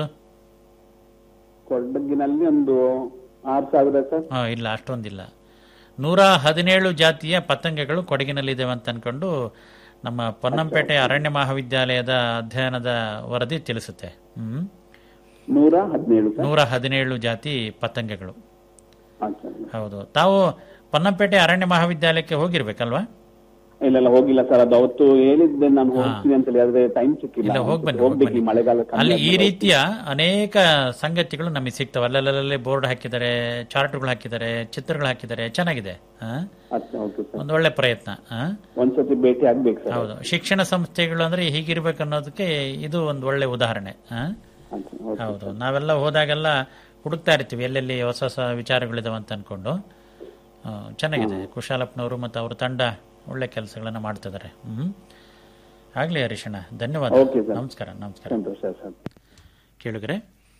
ಕೊಡಗಿನಲ್ಲಿ ಒಂದು ಆರು ಸಾವಿರ ಸರ್ ಹಾ ಇಲ್ಲ ಅಷ್ಟೊಂದಿಲ್ಲ ನೂರ ಹದಿನೇಳು ಜಾತಿಯ ಪತಂಗಗಳು ಕೊಡಗಿನಲ್ಲಿದ್ದಾವೆ ಅಂತ ಅನ್ಕೊಂಡು ನಮ್ಮ ಪೊನ್ನಂಪೇಟೆ ಅರಣ್ಯ ಮಹಾವಿದ್ಯಾಲಯದ ಅಧ್ಯಯನದ ವರದಿ ತಿಳಿಸುತ್ತೆ ಹ್ಮ್ ನೂರ ಹದಿನೇಳು ಸರ್ ನೂರ ಹದಿನೇಳು ಜಾತಿ ಪತಂಗಗಳು ಹಾ, ಸರ್. ಹೌದು ತಾವು ಪೊನ್ನಂಪೇಟೆ ಅರಣ್ಯ ಮಹಾವಿದ್ಯಾಲಯಕ್ಕೆ ಹೋಗಿರ್ಬೇಕಲ್ವಾ ಇಲ್ಲ ಇಲ್ಲ ಹೋಗಿಲ್ಲ ಸರ್ ಅದು ಅವತ್ತು ಹೇಳಿದ್ದೆ ನಾನು ಹೋಗ್ತೀನಿ ಅಂತ ಹೇಳಿ ಆದ್ರೆ ಟೈಮ್ ಸಿಕ್ಕಿಲ್ಲ ಇಲ್ಲ ಹೋಗ್ಬನ್ನಿ ಹೋಗ್ಬೇಕು ಈ ಹೋಗ್ಬನ್ನಿ. ಮಳೆಗಾಲ ಕಮ್ಮಿ ಅಲ್ಲಿ ಈ ಆದ್ಮೇಲೆ ರೀತಿಯ ಅನೇಕ ಸಂಗತಿಗಳು ನಮಗೆ ಸಿಗ್ತವೆ ಅಲ್ಲಲ್ಲೇ ಬೋರ್ಡ್ ಹಾಕಿದ್ದಾರೆ ಚಾರ್ಟ್ಗಳು ಹಾಕಿದ್ದಾರೆ ಚಿತ್ರಗಳು ಹಾಕಿದ್ದಾರೆ ಚೆನ್ನಾಗಿದೆ ಆ? ಅಚ್ಚಾ, ಓಕೆ ಸರ್ ಒಂದು ಒಳ್ಳೆ ಪ್ರಯತ್ನ ಆ? ಒಂದ್ಸತಿ ಭೇಟಿ ಆಗ್ಬೇಕು ಸರ್ ಹೌದು ಶಿಕ್ಷಣ ಸಂಸ್ಥೆಗಳು ಅಂದ್ರೆ ಹೀಗಿರ್ಬೇಕು ಅನ್ನೋದಕ್ಕೆ ಇದು ಒಂದು ಒಳ್ಳೆ ಉದಾಹರಣೆ ಆ? ಅಚ್ಚಾ, ಓಕೆ. ಹೌದು ನಾವೆಲ್ಲ ಹೋದಾಗೆಲ್ಲ ಹುಡುಕ್ತಾ ಇರ್ತೀವಿ ಎಲ್ಲೆಲ್ಲಿ ಹೊಸ ಹೊಸ ವಿಚಾರಗಳಿದಾವೆ ಅಂತ ಅನ್ಕೊಂಡು ಆ, ಚೆನ್ನಾಗಿದೆ ಕುಶಾಲಪ್ಪನವರು ಮತ್ತು ಅವ್ರ ತಂಡ ಒಳ್ಳೆ ಕೆಲಸಗಳನ್ನ ಮಾಡ್ತಿದ್ದಾರೆ ಹ್ಮ್ ಆಗ್ಲಿ ಹರೀಶಣ್ಣ ಧನ್ಯವಾದ ಓಕೆ ಸರ್. ನಮಸ್ಕಾರ ನಮಸ್ಕಾರ ಸಂತೋಷ ಸರ್ ಕೇಳಿದ್ರೆ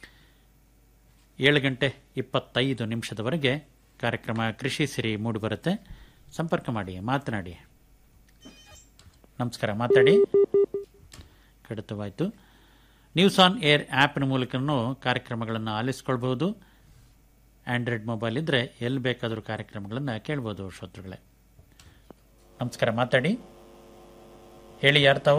ಏಳು ಗಂಟೆ ಇಪ್ಪತ್ತೈದು ನಿಮಿಷದವರೆಗೆ ಕಾರ್ಯಕ್ರಮ ಕೃಷಿ ಸಿರಿ ಮೂಡಿಬರುತ್ತೆ ಸಂಪರ್ಕ ಮಾಡಿ ಮಾತನಾಡಿ ನಮಸ್ಕಾರ ಮಾತಾಡಿ ಕಡಿತವಾಯಿತು ನ್ಯೂಸ್ ಆನ್ ಏರ್ ಆ್ಯಪ್ನ ಮೂಲಕನೂ ಕಾರ್ಯಕ್ರಮಗಳನ್ನು ಆಲಿಸ್ಕೊಳ್ಬಹುದು ಆಂಡ್ರಾಯ್ಡ್ ಮೊಬೈಲ್ ಇದ್ದರೆ ಎಲ್ಲಿ ಬೇಕಾದರೂ ಕಾರ್ಯಕ್ರಮಗಳನ್ನು ಕೇಳ್ಬೋದು ಶ್ರೋತೃಗಳೇ ನಮಸ್ಕಾರ ಮಾತಾಡಿ ಹೇಳಿ ಯಾರು ತಾವು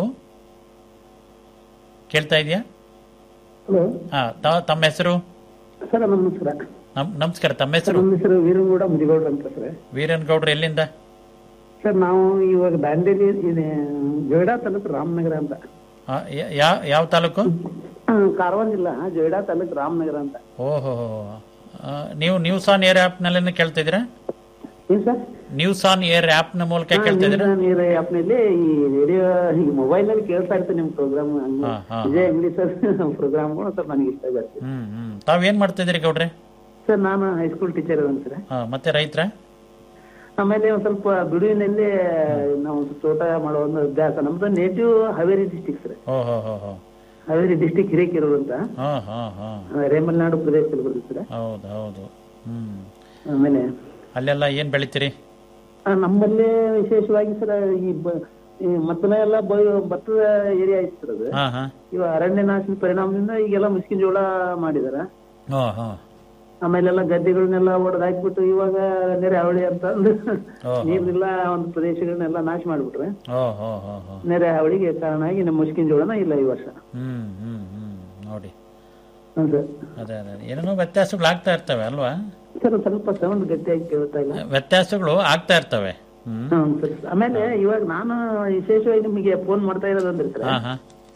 ಕೇಳ್ತಾ ಇದೆಯಾ ಹಲೋ ಹಾ ತ- ತಮ್ಮ ಹೆಸರು ಸರ್ ನಮಸ್ಕಾರ ನಮ್- ನಮಸ್ಕಾರ ತಮ್ಮ ಸರ್ ಹೆಸರು ನಮ್ಮ ಹೆಸರು ವೀರಗೌಡ ಮುದಿಗೌಡ್ರ ಅಂತ ಸರ್ ವೀರನ್ ಗೌಡ್ರು ಎಲ್ಲಿಂದ ಸರ್ ನಾವು ಇವಾಗ ದಾಂಡೇಲಿ ಇದೆ ಜೊಯ್ಡಾ ತಾಲೂಕು ರಾಮನಗರ ಅಂತ ಆ, ಯ- ಯಾ- ಯಾವ ತಾಲೂಕು ಆ, ಕಾರವಾರ ಜಿಲ್ಲಾ ಜೊಯ್ಡಾ ತಾಲೂಕು ರಾಮನಗರ ಅಂತ ಓಹೋ ಆ, ನೀವು ನ್ಯೂಸ್ ಆನ್ ಏರ್ ಆಪ್ ನಲ್ಲಿ ಕೇಳ್ತಾ ಇದ್ದೀರಾ ಏನ್ sir news on air app ನ ಮೂಲಕ ಕೇಳ್ತಾ ಇದ್ದೀರಾ ನೀರ ಆಪ್ನಲ್ಲಿ ಈ ರೇಡಿಯೋ ಈ ಮೊಬೈಲ್ ನಲ್ಲಿ ಕೇಳ್ತಾ ಇರ್ತೇನೆ ನಿಮ್ ಪ್ರೋಗ್ರಾಮ್ ಹಾ, ಹಾ, ವಿಜಯ್ ಅಂಗಡಿ ಸರ್ ಪ್ರೋಗ್ರಾಮ್ಗಳು ಸರ್ ನನಗೆ ಇಷ್ಟ ಆಗುತ್ತೆ ಹ್ಮ್ ಹ್ಮ್ ತಾವೇನ್ ಮಾಡ್ತಾ ಇದ್ದೀರಿ ಗೌಡ್ರೆ ಸರ್ ನಾನು ಹೈಸ್ಕೂಲ್ ಟೀಚರ್ ಅದನ್ ಸರ್ ಹಾ, ಮತ್ತೆ ರೈತರ ಆಮೇಲೆ ಒಂದ್ ಸ್ವಲ್ಪ ಬಿಡುವಿನಲ್ಲಿ ನಾವು ಒಂದು ತೋಟ ಮಾಡೋ ಒಂದು ಅಭ್ಯಾಸ ನಮ್ದು ನೇಟಿವ್ ಹಾವೇರಿ ಡಿಸ್ಟಿಕ್ ಸರ್ ಓಹೋ ಹೋ ಹೋ ಹಾವೇರಿ ಡಿಸ್ಟಿಕ್ ಹಿರೇಕೆರೂರು ಅಂತ ಹಾ ಹಾ ಹಾ ಆ, ರೇಮಲ್ನಾಡು ಪ್ರದೇಶದಲ್ಲಿ ಬರುತ್ತೆ ಸರ್ ಹೌದು ಹೌದು ಹ್ಮ್ ಆಮೇಲೆ ಅಲ್ಲೆಲ್ಲ ಏನ್ ಬೆಳಿತೀರಿ ಆ, ನಮ್ಮಲ್ಲಿ ವಿಶೇಷವಾಗಿ ಸರ್ ಈ ಬ- ಈ ಮೊದಲ ಎಲ್ಲ ಬ- ಭತ್ತದ ಏರಿಯಾ ಇತ್ತು ಸರ್ ಅದು ಹಾ ಹಾ ಇವಾಗ ಅರಣ್ಯ ನಾಶದ ಪರಿಣಾಮದಿಂದ ಈಗೆಲ್ಲ ಮುಸ್ಕಿನ ಜೋಳ ಮಾಡಿದಾರ ಹಾ ಹಾ ಆಮೇಲೆಲ್ಲ ಗದ್ದೆಗಳನ್ನೆಲ್ಲ ಒಡೆದು ಹಾಕ್ಬಿಟ್ಟು ಇವಾಗ ನೆರೆ ಹಾವಳಿ ಅಂತ ಅಂದು ಓಹೋ. ನೀರ್ನೆಲ್ಲ ಒಂದು ಪ್ರದೇಶಗಳನ್ನೆಲ್ಲ ನಾಶ ಮಾಡ್ಬಿಟ್ರೆ ಓ ಹೋ ಹೋ ಹೋ ನೆರೆ ಹಾವಳಿಗೆ ಕಾರಣ ಆಗಿ ನಮ್ಮ ಮುಸ್ಕಿನ ಜೋಳನ ಇಲ್ಲ ಈ ವರ್ಷ ಹ್ಮ್ ಹ್ಮ್ ಹ್ಮ್ ನೋಡಿ ಹ್ಮ್ ಸರ್ ಅದೇ ಅದೇ ಏನೇನೋ ವ್ಯತ್ಯಾಸಗಳು ಆಗ್ತಾ ಇರ್ತವೆ ಅಲ್ವಾ ಸರ್ ಒಂದ್ ಸ್ವಲ್ಪ ಸೌಂಡ್ ಗಟ್ಟಿಯಾಗಿ ಕೇಳ್ತಾ ಇಲ್ಲ ವ್ಯತ್ಯಾಸಗಳು ಆಗ್ತಾ ಇರ್ತವೆ ಹ್ಮ್ ಹ್ಮ್ ಸರ್ ಆಮೇಲೆ ಇವಾಗ ನಾನು ವಿಶೇಷವಾಗಿ ನಿಮಗೆ ಫೋನ್ ಮಾಡ್ತಾ ಇರೋದಂದ್ರೆ ಸರ್ ಹಾ ಹಾ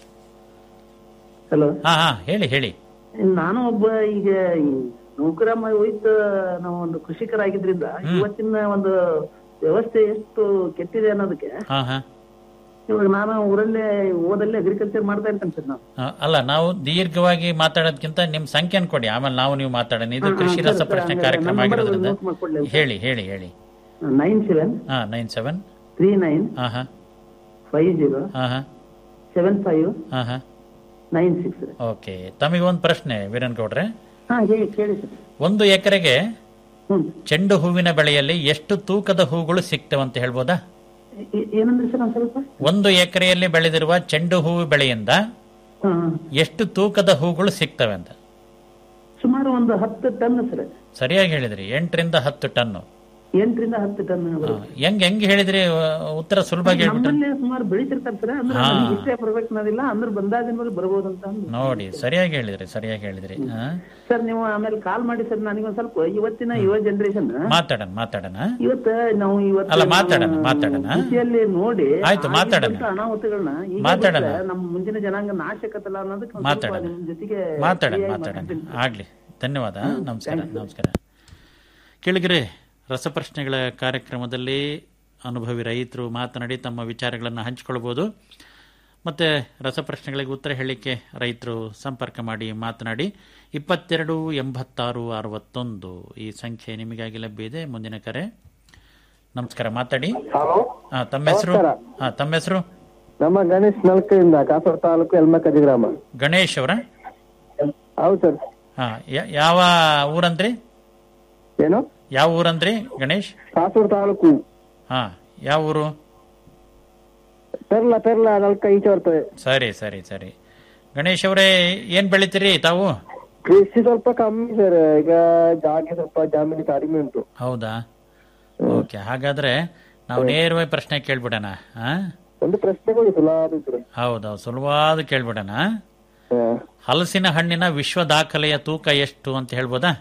ಹಲೋ ಹಾ ಹಾ ಹೇಳಿ ಹೇಳಿ ನಾನು ಒಬ್ಬ ಈಗ ಈ ನೌಕರ ಮ- ಹೋಯ್ತು ನಾವು ಒಂದು ಕೃಷಿಕರಾಗಿದ್ರಿಂದ ಇವತ್ತಿನ ಒಂದು ವ್ಯವಸ್ಥೆ ಎಷ್ಟು ಕೆಟ್ಟಿದೆ ಅನ್ನೋದಕ್ಕೆ ಹಾ ಹಾ ಇವಾಗ ನಾನು ಊರಲ್ಲೇ ಓದಲ್ಲೇ ಅಗ್ರಿಕಲ್ಚರ್ ಮಾಡ್ತಾ ಇರ್ತೇನೆ ಸರ್ ನಾವು ಆ, ಅಲ್ಲ ನಾವು ದೀರ್ಘವಾಗಿ ಮಾತಾಡೋದಕ್ಕಿಂತ ನಿಮ್ ಸಂಖ್ಯೆನ ಕೊಡಿ ಆಮೇಲೆ ನಾವು ನೀವು ಮಾತಾಡೋಣ ಇದು ಹಾ, ಹಾ, ಕೃಷಿ ಸರಿ, ರಸಪ್ರಶ್ನೆ ಸರಿ, ಕಾರ್ಯಕ್ರಮ ನನ್ನ ನಂಬರ್ ಆಗಿರೋದ್ರಿಂದ ನೋಟ್ ಮಾಡ್ಕೊಳ್ಳಿ. ಹೇಳಿ ಹೇಳಿ ಹೇಳಿ ನೈನ್ ಸೆವೆನ್ ಹಾ ನೈನ್ ಸೆವೆನ್ ತ್ರೀ ನೈನ್ ಹಾ ಹಾ ಫೈವ್ ಜೀರೋ ಹಾ ಹಾ ಸೆವೆನ್ ಫೈವ್ ಹಾ ಹಾ ನೈನ್ ಸಿಕ್ಸ್ ಓಕೆ ತಮಗೆ ಒಂದು ಪ್ರಶ್ನೆ ವೀರನ್ ಗೌಡ್ರೆ ಹಾ ಹೇಳಿ ಕೇಳಿ ಸರ್ ಒಂದು ಎಕರೆಗೆ ಹ್ಮ್ ಚೆಂಡು ಹೂವಿನ ಬೆಳೆಯಲ್ಲಿ ಎಷ್ಟು ತೂಕದ ಹೂಗಳು ಸಿಗ್ತವೆ ಅಂತ ಹೇಳ್ಬೋದಾ ಏ- ಏನಂದ್ರಿ ಸರ್ ಒಂದ್ ಸ್ವಲ್ಪ ಒಂದು ಎಕರೆಯಲ್ಲಿ ಬೆಳೆದಿರುವ ಚೆಂಡು ಹೂವು ಬೆಳೆಯಿಂದ ಹಾ ಎಷ್ಟು ತೂಕದ ಹೂಗಳು ಸಿಗ್ತವೆ ಅಂತ ಸುಮಾರು ಒಂದು ಹತ್ತು ಟನ್ ಸರ್ ಸರಿಯಾಗಿ ಹೇಳಿದ್ರಿ ಎಂಟರಿಂದ ಹತ್ತು ಟನ್ನು ಎಂಟರಿಂದ ಹತ್ತು ಟನ್ ಬರುತ್ತೆ. ಹೆಂಗ್ ಹೆಂಗ್ ಹೇಳಿದ್ರಿ ಆ, ಉತ್ತರ ಸುಲಭವಾಗಿ ಹೇಳ್ಬಿಟ್ರೆ ನಮ್ಮಲ್ಲಿ ಸುಮಾರು ಬೆಳಿತಿರ್ತಾರೆ ಸರ್ ಅಂದ್ರೆ ಹಾ. ನನಗೆ ಇಷ್ಟೇ ಬರ್ಬೇಕು ಅನ್ನೋದಿಲ್ಲ ಅಂದ್ರೆ ಬಂದಾದ ಮೇಲೆ ಬರ್ಬೋದು ಅಂತ ಅಂದ್ರು. ನೋಡಿ ಸರಿಯಾಗಿ ಹೇಳಿದ್ರಿ ಸರಿಯಾಗಿ ಹೇಳಿದ್ರಿ ಹಾ? ಸರ್ ನೀವು ಆಮೇಲೆ ಕಾಲ್ ಮಾಡಿ ಸರ್ ನನಗೊಂದ್ ಸ್ವಲ್ಪ ಇವತ್ತಿನ ಯುವ ಜನರೇಷನ್ ಮಾತಾಡೋಣ ಮಾತಾಡೋಣ ಇವತ್ತ ನಾವು ಇವತ್ತು ಅಲ್ಲ, ಮಾತಾಡೋಣ, ನಾವು ಮಾತಾಡೋಣ. ಕೃಷಿಯಲ್ಲಿ ನೋಡಿ ಆಯ್ತು, ಮಾತಾಡೋಣ. ಆಗಿರುವಂತ ಅನಾಹುತಗಳನ್ನ ಈಗ ಮಾತಾಡೋಣ. ಬಿಟ್ರೆ ನಮ್ಮ ಮುಂದಿನ ಜನಾಂಗ ನಾಶಕತ್ತಲ್ಲ ಅನ್ನೋದಕ್ಕೆ ಒಂದ್ ಸ್ವಲ್ಪ ಮಾತಾಡೋಣ ನಿಮ್ ಜೊತೆಗೆ ಮಾತಾಡೋಣ ಫ್ರೀಯಾಗಿ ಮಾತಾಡೋಣ ಮಾತಾಡ್ತೀನಿ. ಆಗ್ಲಿ ಧನ್ಯವಾದ ನಮಸ್ಕಾರ ನಮಸ್ಕಾರ ಕೇಳಿಗ್ರೆ ರಸಪ್ರಶ್ನೆಗಳ ಕಾರ್ಯಕ್ರಮದಲ್ಲಿ ಅನುಭವಿ ರೈತರು ಮಾತನಾಡಿ ತಮ್ಮ ವಿಚಾರಗಳನ್ನು ಹಂಚಿಕೊಳ್ಬೋದು ಮತ್ತು ರಸಪ್ರಶ್ನೆಗಳಿಗೆ ಉತ್ತರ ಹೇಳಲಿಕ್ಕೆ ರೈತರು ಸಂಪರ್ಕ ಮಾಡಿ ಮಾತನಾಡಿ ಇಪ್ಪತ್ತೆರಡು ಎಂಬತ್ತಾರು ಅರವತ್ತೊಂದು ಈ ಸಂಖ್ಯೆ ನಿಮಗಾಗಿ ಲಭ್ಯ ಇದೆ ಮುಂದಿನ ಕರೆ ನಮಸ್ಕಾರ ಮಾತಾಡಿ ಹಾ ತಮ್ಮ ಹೆಸರು ಹಾ ತಮ್ಮ ಹೆಸರು ನಮ್ಮ ಗಣೇಶ್ ನಲ್ಕೆಯಿಂದ ಕಾಸರ ತಾಲೂಕು ಎಲ್ಮಕ್ಕಜಿ ಗ್ರಾಮ ಗಣೇಶ್ ಅವರ ಹೌದು ಸರ್ ಹಾ ಯ- ಯಾವ ಊರಂದ್ರಿ ಏನು ಯಾವ ಊರಂದ್ರಿ ಗಣೇಶ್ ಕಾಸೂರು ತಾಲೂಕು ಹಾ ಯಾವ ಊರು ಪೆರ್ಲ ಪೆರ್ಲ ನಲ್ಕ ಈಚೆ ಬರ್ತದೆ ಸರಿ ಸರಿ ಸರಿ ಗಣೇಶ್ ಅವರೇ ಏನ್ ಬೆಳಿತೀರಿ ತಾವು ಕೃಷಿ ಸ್ವಲ್ಪ ಕಮ್ಮಿ ಸರ್ ಈಗ ಜಾಗ ಸ್ವಲ್ಪ ಜಮೀನು ಕಡಿಮೆ ಉಂಟು ಹೌದಾ ಓಕೆ ಹಾಗಾದ್ರೆ ನಾವು ನೇರವಾಗಿ ಪ್ರಶ್ನೆ ಕೇಳ್ಬಿಡೋಣ ಹಾ ಒಂದು ಪ್ರಶ್ನೆ ಕೊಡಿ ಸುಲಾಭ ಇದ್ರೆ ಹೌದೌದು ಸುಲಭವಾದ ಕೇಳ್ಬಿಡೋಣ ಹಾ. ಹಲಸಿನ ಹಣ್ಣಿನ ವಿಶ್ವ ದಾಖಲೆಯ ತೂಕ ಎಷ್ಟು ಅಂತ ಹೇಳ್ಬೋದಾ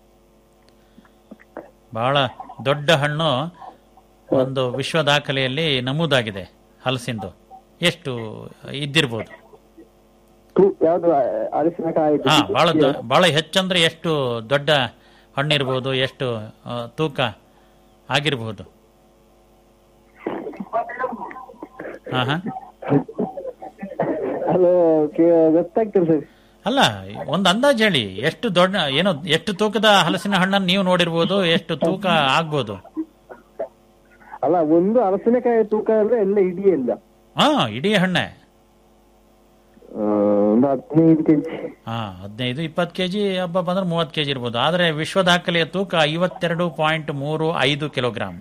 ಬಹಳ ದೊಡ್ಡ ಹಣ್ಣು ಒಂದು ವಿಶ್ವ ದಾಖಲೆಯಲ್ಲಿ ನಮೂದಾಗಿದೆ ಹಲಸಿಂದು ಎಷ್ಟು ಇದ್ದಿರ್ಬೋದು ತು- ಯಾವ್ದು ಆ, ಹಲಸಿನಕಾಯಿ ಹಾ ಬಹಳ ದ- ಬಹಳ ಹೆಚ್ಚಂದ್ರೆ ಎಷ್ಟು ದೊಡ್ಡ ಹಣ್ಣಿರ್ಬೋದು ಎಷ್ಟು ಆ, ತೂಕ ಆಗಿರ್ಬೋದು ಹಾ ಹಾ ಅದು ಕೇ- ಗೊತ್ತಾಗ್ತಿಲ್ಲ ಸರ್ ಅಲ್ಲ ಒಂದು ಅಂದಾಜು ಹೇಳಿ ಎಷ್ಟು ದೊಡ್ಡ ಏನೋ ಎಷ್ಟು ತೂಕದ ಹಲಸಿನ ಹಣ್ಣನ್ನು ನೀವು ನೋಡಿರ್ಬೋದು ಎಷ್ಟು ತೂಕ ಆಗ್ಬೋದು ಅಲ್ಲ ಒಂದು ಹಲಸಿನಕಾಯಿ ತೂಕ ಅಂದ್ರೆ ಎಲ್ಲ ಇಡೀ ಇಲ್ಲ ಹಾ ಇಡೀ ಹಣ್ಣೆ ಆ, ಒಂದು ಹದಿನೈದು ಕೆಜಿ ಹಾ ಹದಿನೈದು ಇಪ್ಪತ್ತು ಕೆಜಿ ಹಬ್ಬ ಬಂದ್ರೆ ಮೂವತ್ತು ಕೆಜಿ ಇರ್ಬೋದು ಆದ್ರೆ ವಿಶ್ವ ದಾಖಲೆಯ ತೂಕ ಐವತ್ತೆರಡು ಪಾಯಿಂಟ್ ಮೂರು ಐದು ಕಿಲೋಗ್ರಾಮ್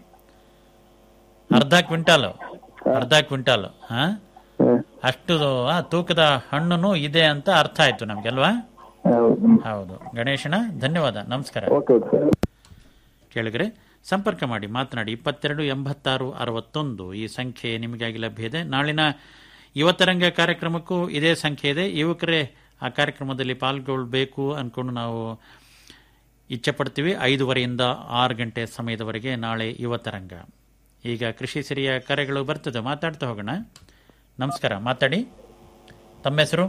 ಅರ್ಧ ಕ್ವಿಂಟಾಲ್ ಅರ್ಧ ಕ್ವಿಂಟಾಲ್ ಹಾ ಅಷ್ಟು ಆ, ತೂಕದ ಹಣ್ಣು ಇದೆ ಅಂತ ಅರ್ಥ ಆಯ್ತು ನಮ್ಗೆಲ್ವಾ ಹೌದು ಗಣೇಶನ ಧನ್ಯವಾದ ನಮಸ್ಕಾರ ಓಕೆ ಓಕೆ ಸರ್ ಕೇಳಿದ್ರೆ ಸಂಪರ್ಕ ಮಾಡಿ ಮಾತನಾಡಿ ಇಪ್ಪತ್ತೆರಡು ಎಂಬತ್ತಾರು ಅರವತ್ತೊಂದು ಈ ಸಂಖ್ಯೆ ನಿಮಗಾಗಿ ಲಭ್ಯ ಇದೆ ನಾಳಿನ ಯುವತರಂಗ ಕಾರ್ಯಕ್ರಮಕ್ಕೂ ಇದೇ ಸಂಖ್ಯೆ ಇದೆ ಯುವಕರೇ ಆ ಕಾರ್ಯಕ್ರಮದಲ್ಲಿ ಪಾಲ್ಗೊಳ್ಬೇಕು ಅನ್ಕೊಂಡು ನಾವು ಇಚ್ಛೆ ಪಡ್ತೀವಿ ಐದೂವರೆಯಿಂದ ಆರು ಗಂಟೆ ಸಮಯದವರೆಗೆ ನಾಳೆ ಯುವತರಂಗ ಈಗ ಕೃಷಿ ಸಿರಿಯ ಕರೆಗಳು ಬರ್ತದೆ ಮಾತಾಡ್ತಾ ಹೋಗೋಣ ನಮಸ್ಕಾರ ಮಾತಾಡಿ ತಮ್ಮ ಹೆಸರು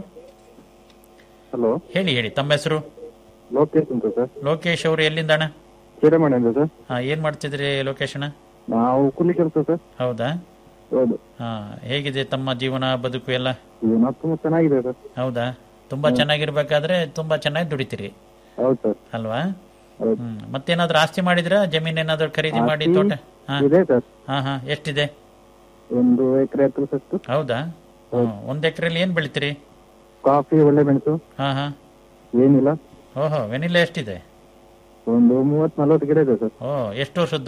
ಹಲೋ ಹೇಳಿ ಹೇಳಿ ತಮ್ಮ ಹೆಸರು ಲೋಕೇಶ್ ಅಂತ ಸರ್ ಲೋಕೇಶ್ ಅವರು ಎಲ್ಲಿಂದ ಅಣ್ಣ ಚಿರಮಣಿ ಅಂತ ಸರ್ ಹಾ, ಏನ್ ಮಾಡ್ತಿದ್ರಿ ಲೋಕೇಶ್ ಅಣ್ಣ ನಾವು ಕೂಲಿ ಕೆಲಸ ಸರ್ ಹೌದಾ ಹೌದು ಹಾ ಹೇಗಿದೆ ತಮ್ಮ ಜೀವನ ಬದುಕು ಎಲ್ಲ ಜೀವನ ತುಂಬಾ ಚೆನ್ನಾಗಿದೆ ಸರ್ ಹೌದಾ ತುಂಬಾ ಚೆನ್ನಾಗಿರ್ಬೇಕಾದ್ರೆ ತುಂಬಾ ಚೆನ್ನಾಗಿ ದುಡಿತೀರಿ ಹೌದು ಸರ್ ಅಲ್ವಾ ಹೌದು. ಹ್ಮ್ ಮತ್ತೇನಾದ್ರೂ ಆಸ್ತಿ ಮಾಡಿದ್ರ ಜಮೀನ್ ಏನಾದ್ರು ಖರೀದಿ ಮಾಡಿ ಆಸ್ತಿ ತೋಟ ಹಾ ಇದೆ ಸರ್ ಹಾ ಹಾ ಎಷ್ಟಿದೆ ಒಂದು ಎಕರೆ ಹತ್ತು ಸತ್ತು ಹೌದಾ ಹ್ಮ್. ಒಂದ್ ಎಕರೆಲಿ ಏನ್ ಬೆಳಿತೀರಿ ಕಾಫಿ ಒಳ್ಳೆ ಮೆಣಸು ಹಾ ಹಾ ಏನಿಲ್ಲ ಓಹೋ ವೆನಿಲ್ಲ ಎಷ್ಟಿದೆ ಒಂದು ಮೂವತ್ ನಲ್ವತ್ತು ಗಿಡ ಇದೆ ಸರ್ ಓ ಎಷ್ಟು ವರ್ಷದ್ದು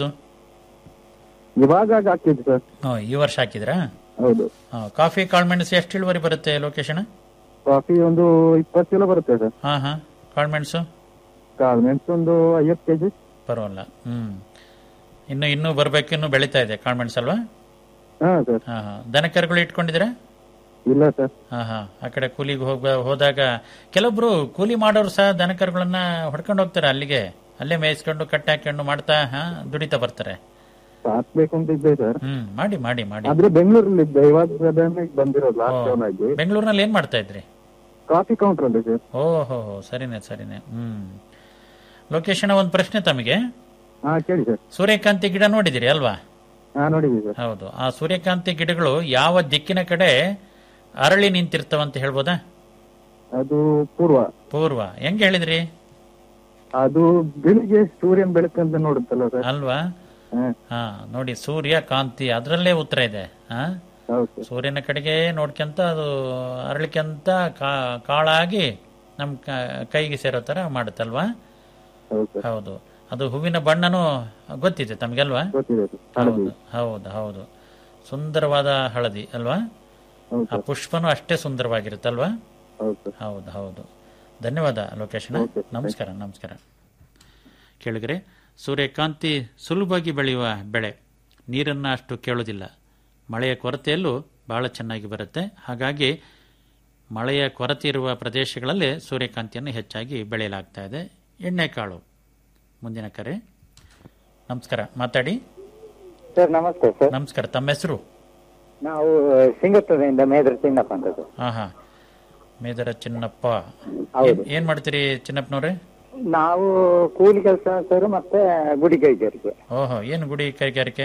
ಇವಾಗ ಹಾಕಿದ್ದು ಸರ್ ಓ ಈ ವರ್ಷ ಹಾಕಿದ್ರಾ ಹೌದು ಹಾ, ಕಾಫಿ ಕಾಳ್ಮೆಣಸು ಎಷ್ಟು ಇಳುವರಿ ಬರುತ್ತೆ ಲೊಕೇಶನ್ ಕಾಫಿ ಒಂದು ಇಪ್ಪತ್ತು ಕಿಲೋ ಬರುತ್ತೆ ಸರ್ ಹಾ ಹಾ ಕಾಳ್ಮೆಣಸು ಕಾಳು ಮೆಣಸು ಒಂದು ಐವತ್ತು ಕೆಜಿ ಪರವಾಗಿಲ್ಲ ಹ್ಮ್ ಇನ್ನು ಇನ್ನೂ ಬರ್ಬೇಕು ಇನ್ನು ಬೆಳೀತಾ ಇದೆ ಕಾಳ್ಮೆಣಸು ಅಲ್ವಾ ಹಾ ಸರ್ ಹಾ ಹಾ ದನಕರುಗಳು ಇಟ್ಕೊಂಡಿದ್ದೀರಾ ಇಲ್ಲ ಸರ್ ಹಾ ಹಾ ಆ ಕಡೆ ಕೂಲಿಗೆ ಹೋಗ ಹೋದಾಗ ಕೆಲವೊಬ್ರು ಕೂಲಿ ಮಾಡೋರು ಸಹ ದನಕರುಗಳನ್ನ ಹೊಡ್ಕೊಂಡು ಹೋಗ್ತಾರೆ ಅಲ್ಲಿಗೆ ಅಲ್ಲೇ ಮೇಯಿಸ್ಕೊಂಡು ಕಟ್ಟಿ ಹಾಕೊಂಡು ಮಾಡ್ತಾ ಹಾ ದುಡಿತಾ ಬರ್ತಾರೆ ಹಾಕ್ಬೇಕು ಅಂತ ಇದ್ದೆ ಸರ್ ಹ್ಮ್ ಮಾಡಿ ಮಾಡಿ ಮಾಡಿ ಆದ್ರೆ ಬೆಂಗಳೂರಲ್ಲಿ ಇದ್ದೆ ಇವಾಗ ಸಡನ್ನಾಗಿ ಬಂದಿರೋದು ಲಾಸ್ಟ್ ಡೌನ್ ಆಗಿ ಬೆಂಗಳೂರಿನಲ್ಲಿ ಏನ್ ಮಾಡ್ತಾ ಇದ್ರಿ ಕಾಫಿ ಕೌಂಟರ್ ಅಲ್ಲಿ ಸರ್ ಓಹೋ ಸರಿನೆ ಸರಿನೆ ಹ್ಮ್ ಲೊಕೇಶನ್ ಒಂದು ಪ್ರಶ್ನೆ ತಮಗೆ ಹಾ ಕೇಳಿ ಸರ್ ಸೂರ್ಯಕಾಂತಿ ಗಿಡ ನೋಡಿದಿರಿ ಅಲ್ವಾ ಹಾ ನೋಡಿದ್ವಿ ಸರ್ ಹೌದು ಆ ಸೂರ್ಯಕಾಂತಿ ಗಿಡಗಳು ಯಾವ ದಿಕ್ಕಿನ ಕಡೆ ಅರಳಿ ನಿಂತಿರ್ತಾವಂತ ಹೇಳ್ಬೋದಾ ಅದು ಪೂರ್ವ ಪೂರ್ವ ಹೆಂಗ್ ಹೇಳಿದ್ರಿ ಅದು ಬೆಳಿಗ್ಗೆ ಸೂರ್ಯನ್ ಬೆಳಕಂತ ನೋಡುತ್ತಲ್ಲ ಸರ್ ಅಲ್ವಾ ಹಾ ಹಾ ನೋಡಿ ಸೂರ್ಯ ಕಾಂತಿ ಅದರಲ್ಲೇ ಉತ್ತರ ಇದೆ ಹಾ ಹೌದು ಸರ್ ಸೂರ್ಯನ ಕಡೆಗೆ ನೋಡ್ಕೊಂತ ಅದು ಅರಳಿಕೊಂತ ಕಾ- ಕಾಳಾಗಿ ನಮ್ ಕ- ಕೈಗೆ ಸೇರೋ ತರ ಮಾಡುತ್ತಲ್ವಾ ಹೌದು ಸರ್ ಹೌದು ಅದು ಹೂವಿನ ಬಣ್ಣನೂ ಗೊತ್ತಿದೆ ತಮ್ಗೆಲ್ವಾ ಗೊತ್ತಿದೆ ಸರ್ ಹಳದಿ ಹೌದು ಹೌದು ಹೌದು ಸುಂದರವಾದ ಹಳದಿ ಅಲ್ವಾ ಹೌದು ಆ ಪುಷ್ಪನೂ ಅಷ್ಟೇ ಸುಂದರವಾಗಿರುತ್ತಲ್ವಾ ಹೌದು ಸರ್ ಹೌದು ಹೌದು ಧನ್ಯವಾದ ಲೋಕೇಶನ Okay, ನಮಸ್ಕಾರ ನಮಸ್ಕಾರ ಕೇಳಿದ್ರೆ ಸೂರ್ಯಕಾಂತಿ ಸುಲಭವಾಗಿ ಬೆಳೆಯುವ ಬೆಳೆ ನೀರನ್ನು ಅಷ್ಟು ಕೇಳೋದಿಲ್ಲ ಮಳೆಯ ಕೊರತೆಯಲ್ಲೂ ಬಹಳ ಚೆನ್ನಾಗಿ ಬರುತ್ತೆ ಹಾಗಾಗಿ ಮಳೆಯ ಕೊರತೆ ಇರುವ ಪ್ರದೇಶಗಳಲ್ಲಿ ಸೂರ್ಯಕಾಂತಿಯನ್ನು ಹೆಚ್ಚಾಗಿ ಬೆಳೆಯಲಾಗ್ತಾ ಇದೆ ಎಣ್ಣೆಕಾಳು ಮುಂದಿನ ಕರೆ ನಮಸ್ಕಾರ ಮಾತಾಡಿ ಸರ್ ನಮಸ್ತೆ ಸರ್ ನಮಸ್ಕಾರ ತಮ್ಮ ಹೆಸರು ನಾವು ಸಿಂಗತ್ತೂರಿನಿಂದ ಮೇದ್ರ ಚಿನ್ನಪ್ಪ ಅಂತ ಸರ್ ಹಾ ಹಾ ಮೇದರ ಚಿನ್ನಪ್ಪ ಹೌದು. ಏನ್- ಏನ್ ಮಾಡ್ತೀರಿ ಚಿನ್ನಪ್ಪನವ್ರೆ ನಾವು ಕೂಲಿ ಕೆಲಸ ಸರ್ ಮತ್ತೆ ಗುಡಿ ಕೈಗಾರಿಕೆ ಓಹೋ ಏನು ಗುಡಿ ಕೈಗಾರಿಕೆ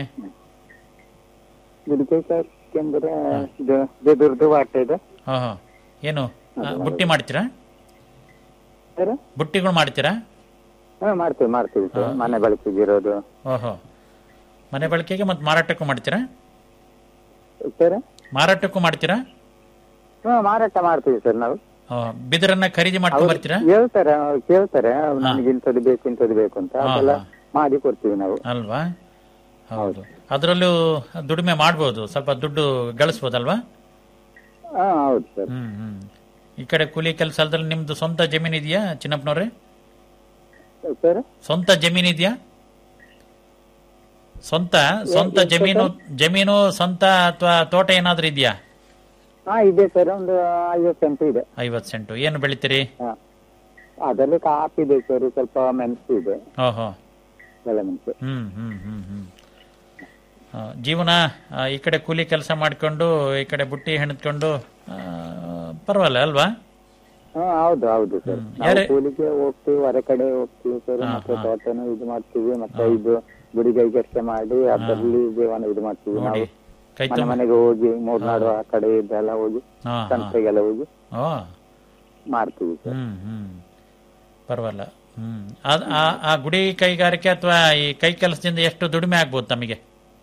ಗುಡಿ ಕೈಗಾರಿಕೆ ಅಂದ್ರೆ ಇದು ಬೆದುರ್ದು ವಾಟ ಇದೆ ಹಾ ಹಾ ಏನು ಆ, ಬುಟ್ಟಿ ಮಾಡ್ತೀರಾ ಸರ್ ಬುಟ್ಟಿಗಳು ಮಾಡ್ತೀರಾ ಹಾ ಮಾಡ್ತೀವಿ ಮಾಡ್ತೀವಿ ಸರ್ ಮನೆ ಬಳಕೆಗೆ ಇರೋದು ಓಹೋ ಮನೆ ಬಳಕೆಗೆ ಮತ್ತೆ ಮಾರಾಟಕ್ಕೂ ಮಾಡ್ತೀರಾ ಸರ್ ಮಾರಾಟಕ್ಕೂ ಮಾಡ್ತೀರಾ ಹಾ ಮಾರಾಟ ಮಾಡ್ತೀವಿ ಸರ್ ನಾವು ಆ, ಬಿದಿರನ್ನ ಖರೀದಿ ಮಾಡ್ಕೊಂಡ್ ಬರ್ತೀರಾ ಹೇಳ್ತಾರೆ ಅವ್ರು ಕೇಳ್ತಾರೆ ನನಗೆ ಇಂಥದ್ದು ಬೇಕು ಇಂಥದ್ದು ಬೇಕು ಅಂತ ಅದೆಲ್ಲ ಮಾಡಿ ಕೊಡ್ತೀವಿ ನಾವು ಅಲ್ವಾ ಹೌದು ಅದರಲ್ಲೂ ದುಡಿಮೆ ಮಾಡ್ಬೋದು ಸ್ವಲ್ಪ ದುಡ್ಡು ಗಳಿಸ್ಬೋದಲ್ವಾ ಹಾ ಹೌದು ಸರ್ ಹ್ಮ್ ಹ್ಮ್ ಈ ಕಡೆ ಕೂಲಿ ಕೆಲಸ ಅಲ್ದಲ್ಲಿ ನಿಮ್ದು ಸ್ವಂತ ಜಮೀನ್ ಇದೆಯಾ ಚಿನ್ನಪ್ಪನವ್ರೆ ಸರ್ ಸ್ವಂತ ಜಮೀನ್ ಇದೆಯಾ ಸ್ವಂತ ಸ್ವಂತ ಜಮೀನು ಜಮೀನು ಸ್ವಂತ ಅಥವಾ ತೋಟ ಏನಾದ್ರೂ ಇದೆಯಾ ಹಾ ಇದೆ ಸರ್ ಒಂದು ಐವತ್ತು ಸೆಂಟು ಇದೆ ಐವತ್ತು ಸೆಂಟು ಏನು ಬೆಳಿತೀರಿ ಹಾ ಅದರಲ್ಲಿ ಕಾಫಿ ಇದೆ ಸರ್ ಸ್ವಲ್ಪ ಮೆಣಸು ಇದೆ ಓಹೋ ಬೆಳೆ ಮೆಣಸು ಹ್ಮ್ ಹ್ಮ್ ಹ್ಮ್ ಹ್ಮ್ ಆ, ಜೀವನ ಆ, ಈ ಕಡೆ ಕೂಲಿ ಕೆಲಸ ಮಾಡ್ಕೊಂಡು ಈ ಕಡೆ ಬುಟ್ಟಿ ಹೆಣದ್ಕೊಂಡು ಆ, ಪರವಾಗಿಲ್ಲ ಅಲ್ವಾ ಹಾ ಹೌದು ಹೌದು ಸರ್ ಹ್ಮ್. ನಾವು ಯಾರೇ- ಕೂಲಿಗೆ ಹೋಗ್ತೀವಿ ಹೊರ ಕಡೆ ಹೋಗ್ತೀವಿ ಸರ್ ಹಾ, ಮತ್ತೆ ಹಾ. ತೋಟನು ಇದು ಮಾಡ್ತೀವಿ ಮತ್ತೆ ಇದು ಗುಡಿಗೈಗಷ್ಟೇ ಮಾಡಿ ಅದರಲ್ಲಿ ಜೀವನ ಇದು ಮಾಡ್ತೀವಿ ನೋಡಿ ನಾವು ಕೈ ಮನೆ ತುಂಬ ಮನೆಗೆ ಹೋಗಿ ಮೂರ್ನಾಡು ಆ ಕಡೆ ಇದೆಲ್ಲ ಹೋಗಿ ಹಾ ಹಾ ಸಂತೆಗೆಲ್ಲ ಹೋಗಿ ಓ ಮಾಡ್ತೀವಿ ಸರ್ ಹ್ಮ್ ಹ್ಮ್ ಪರವಾಗಿಲ್ಲ ಹ್ಮ್ ಅದ್- ಆ ಆ ಗುಡಿ ಕೈಗಾರಿಕೆ ಅಥವಾ ಈ ಕೈ ಕೆಲಸದಿಂದ ಎಷ್ಟು ದುಡಿಮೆ ಆಗ್ಬೋದು ತಮಗೆ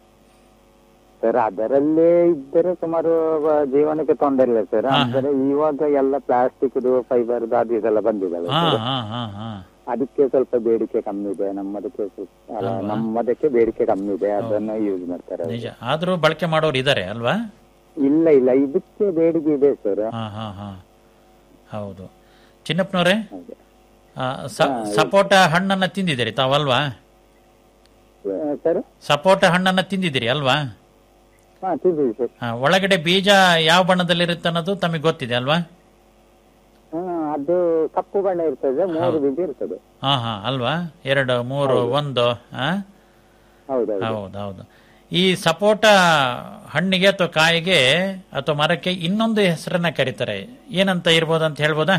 ಸರ್ ಅದರಲ್ಲೇ ಇದ್ದರೆ ಸುಮಾರು ವ- ಜೀವನಕ್ಕೆ ತೊಂದರೆ ಇಲ್ಲ ಸರ್ ಹಾ, ಹಾ. ಅಂದ್ರೆ ಇವಾಗ ಎಲ್ಲ ಪ್ಲಾಸ್ಟಿಕ್ ಫೈಬರ್ ಅದು ಇದೆಲ್ಲ ಬಂದಿದಲ್ಲ ಹಾ ಸರ್. ಹಾ ಹಾ ಹಾ ಅದಕ್ಕೆ ಸ್ವಲ್ಪ ಬೇಡಿಕೆ ಕಮ್ಮಿ ಇದೆ ನಮ್ಮದಕ್ಕೆ ಸ್ವಲ್ಪ- ಅಲ್ಲ, ಅಲ್ವಾ? ನಮ್ಮದಕ್ಕೆ ಬೇಡಿಕೆ ಕಮ್ಮಿ ಇದೆ ಅದನ್ನ ಯೂಸ್ ಮಾಡ್ತಾರೆ ಅವ್ರು. ನಿಜ ಆದ್ರೂ ಬಳಕೆ ಮಾಡೋರು ಇದಾರೆ ಅಲ್ವಾ ಇಲ್ಲ ಇಲ್ಲ ಇದಕ್ಕೆ ಬೇಡಿಕೆ ಇದೆ ಸರ್ ಹಾ ಹಾ ಹಾ ಹೌದು ಚಿನ್ನಪ್ಪನವ್ರೆ ಹಾಗೆ. ಆ, ಸ- ಸಪೋಟ ಹಣ್ಣನ್ನ ತಿಂದಿದ್ದೀರಿ ತಾವಲ್ವಾ ಆ, ಸರ್ ಸಪೋಟ ಹಣ್ಣನ್ನ ತಿಂದಿದ್ದೀರಿ ಅಲ್ವಾ ಹಾ ತಿಂದಿವಿ ಸರ್ ಆ, ಒಳಗಡೆ ಬೀಜ ಯಾವ ಬಣ್ಣದಲ್ಲಿರುತ್ತೆ ಅನ್ನೋದು ತಮಗೆ ಗೊತ್ತಿದೆ ಅಲ್ವಾ ಹಾ ಅದು ಕಪ್ಪು ಬಣ್ಣ ಇರ್ತದೆ ಮೂರು ಬೀಜ ಇರ್ತದೆ ಹಾ ಹಾ ಅಲ್ವಾ ಎರಡು ಮೂರು ಒಂದು ಆ ಹೌದೌದು ಹೌದು ಹೌದು ಈ ಸಪೋಟ ಹಣ್ಣಿಗೆ ಅಥವಾ ಕಾಯಿಗೆ ಅಥವಾ ಮರಕ್ಕೆ ಇನ್ನೊಂದು ಹೆಸರನ್ನ ಕರೀತಾರೆ ಏನಂತ ಇರ್ಬೋದು ಅಂತ ಹೇಳ್ಬೋದಾ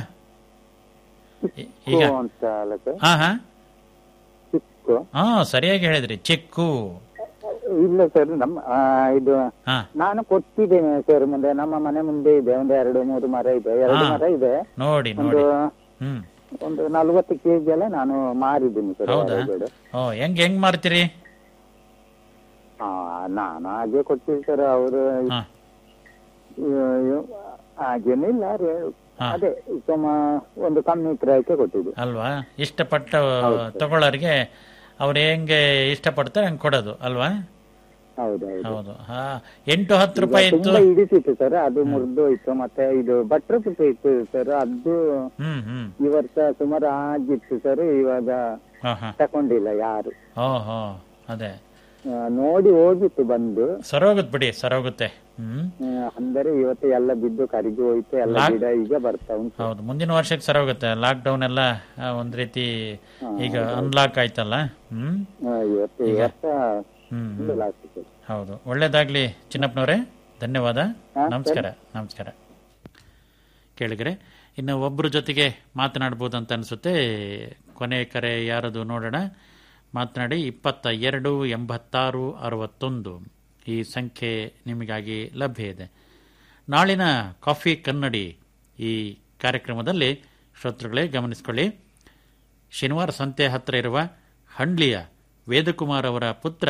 ಈ- ಈಗ ಚಿಕ್ಕು ಅಂತ ಅಲ್ಲ ಸರ್ ಹಾ ಹಾ ಚಿಕ್ಕು ಹಾ ಸರಿಯಾಗಿ ಹೇಳಿದ್ರಿ ಚಿಕ್ಕು ಇಲ್ಲ ಸರ್ ನಮ್ಮ ಆ, ಇದು ಹಾ ನಾನು ಕೊಟ್ಟಿದ್ದೇನೆ ಸರ್ ಮುಂದೆ ನಮ್ಮ ಮನೆ ಮುಂದೆ ಇದೆ ಒಂದು ಎರಡು ಮೂರು ಮರ ಇದೆ ಎರಡು ಹಾ. ಮರ ಇದೆ ನೋಡಿ ಒಂದು ನೋಡಿ ಹ್ಮ್ ಒಂದು ನಲ್ವತ್ತು ಕೆಜಿ ಎಲ್ಲ ನಾನು ಮಾರಿದ್ದೀನಿ ಸರ್ ಹೌದಾ ಹೊರಗಡೆ. ಓ ಹೆಂಗ್ ಹೆಂಗ್ ಮಾರ್ತೀರಿ ಹಾ ನಾನು ಹಾಗೆ ಕೊಡ್ತೀವಿ ಸರ್ ಅವರು ಹಾ ಹಾಗೇನಿಲ್ಲ ರೇ- ಹಾ. ಅದೇ ಸುಮ ಒಂದು ಕಮ್ಮಿ ಕ್ರಯಕ್ಕೆ ಕೊಟ್ಟಿದ್ದು ಅಲ್ವಾ ಇಷ್ಟಪಟ್ಟ ತಗೊಳ್ಳೋರಿಗೆ ಅವ್ರು ಹೆಂಗೆ ಇಷ್ಟಪಡ್ತಾರೆ ಹಂಗೆ ಕೊಡೋದು ಅಲ್ವಾ ಹೌದೌದು ಹೌದು ಹಾ ಎಂಟು ಹತ್ತು ರೂಪಾಯಿ ಇತ್ತು ತುಂಬಾ ಹಿಡಿಸಿತ್ತು ಸರ್ ಅದು ಮುರಿದು ಇತ್ತು ಮತ್ತೆ ಇದು ಬಟ್ರ್ ಪುಟ್ಟು ಇತ್ತು ಸರ್ ಅದು ಹ್ಮ್ ಹ್ಮ್ ಈ ವರ್ಷ ಸುಮಾರು ಆಗಿತ್ತು ಸರ್ ಇವಾಗ ಹಾ ಹಾ ತಕೊಂಡಿಲ್ಲ ಯಾರು ಓಹೋ ಅದೇ ಆ, ನೋಡಿ ಹೋಗಿತ್ತು ಬಂದು ಸರೋಗುತ್ತೆ ಬಿಡಿ ಸರೋಗುತ್ತೆ ಹ್ಮ್ ಆ, ಅಂದರೆ ಇವತ್ತು ಎಲ್ಲ ಬಿದ್ದು ಕರಿಗಿ ಹೋಯ್ತು ಎಲ್ಲ ಲಾಕ್- ಗಿಡ ಈಗ ಬರ್ತಾ ಉಂಟು ಹೌದು ಮುಂದಿನ ವರ್ಷಕ್ಕೆ ಸರೋಗುತ್ತೆ ಲಾಕ್ ಡೌನ್ ಎಲ್ಲ ಆ, ಒಂದ್ ರೀತಿ ಈಗ ಅನ್ಲಾಕ್ ಆಯ್ತಲ್ಲ ಹ್ಮ್ ಆ, ಇವತ್ತು ಈ ವರ್ಷ ಹ್ಮ್ full ಹ್ಮ್. last sir. ಹೌದು ಒಳ್ಳೇದಾಗ್ಲಿ ಚಿನ್ನಪ್ಪನವರೇ ಧನ್ಯವಾದ ಹಾ, ನಮಸ್ಕಾರ ನಮಸ್ಕಾರ ಕೇಳಿದ್ರೆ ಇನ್ನು ಒಬ್ಬರ ಜೊತೆಗೆ ಮಾತನಾಡ್ಬೋದು ಅಂತ ಅನಿಸುತ್ತೆ ಕೊನೆ ಕರೆ ಯಾರದು ನೋಡೋಣ ಮಾತನಾಡಿ ಇಪ್ಪತ್ತ ಎರಡು ಎಂಬತ್ತಾರು ಅರವತ್ತೊಂದು ಈ ಸಂಖ್ಯೆ ನಿಮಗಾಗಿ ಲಭ್ಯ ಇದೆ ನಾಳಿನ ಕಾಫಿ ಕನ್ನಡಿ ಈ ಕಾರ್ಯಕ್ರಮದಲ್ಲಿ ಶ್ರೋತೃಗಳೇ ಗಮನಿಸಿಕೊಳ್ಳಿ ಶನಿವಾರ ಸಂತೆ ಹತ್ತಿರ ಇರುವ ಹಂಡ್ಲಿಯ ವೇದಕುಮಾರ್ ಅವರ ಪುತ್ರ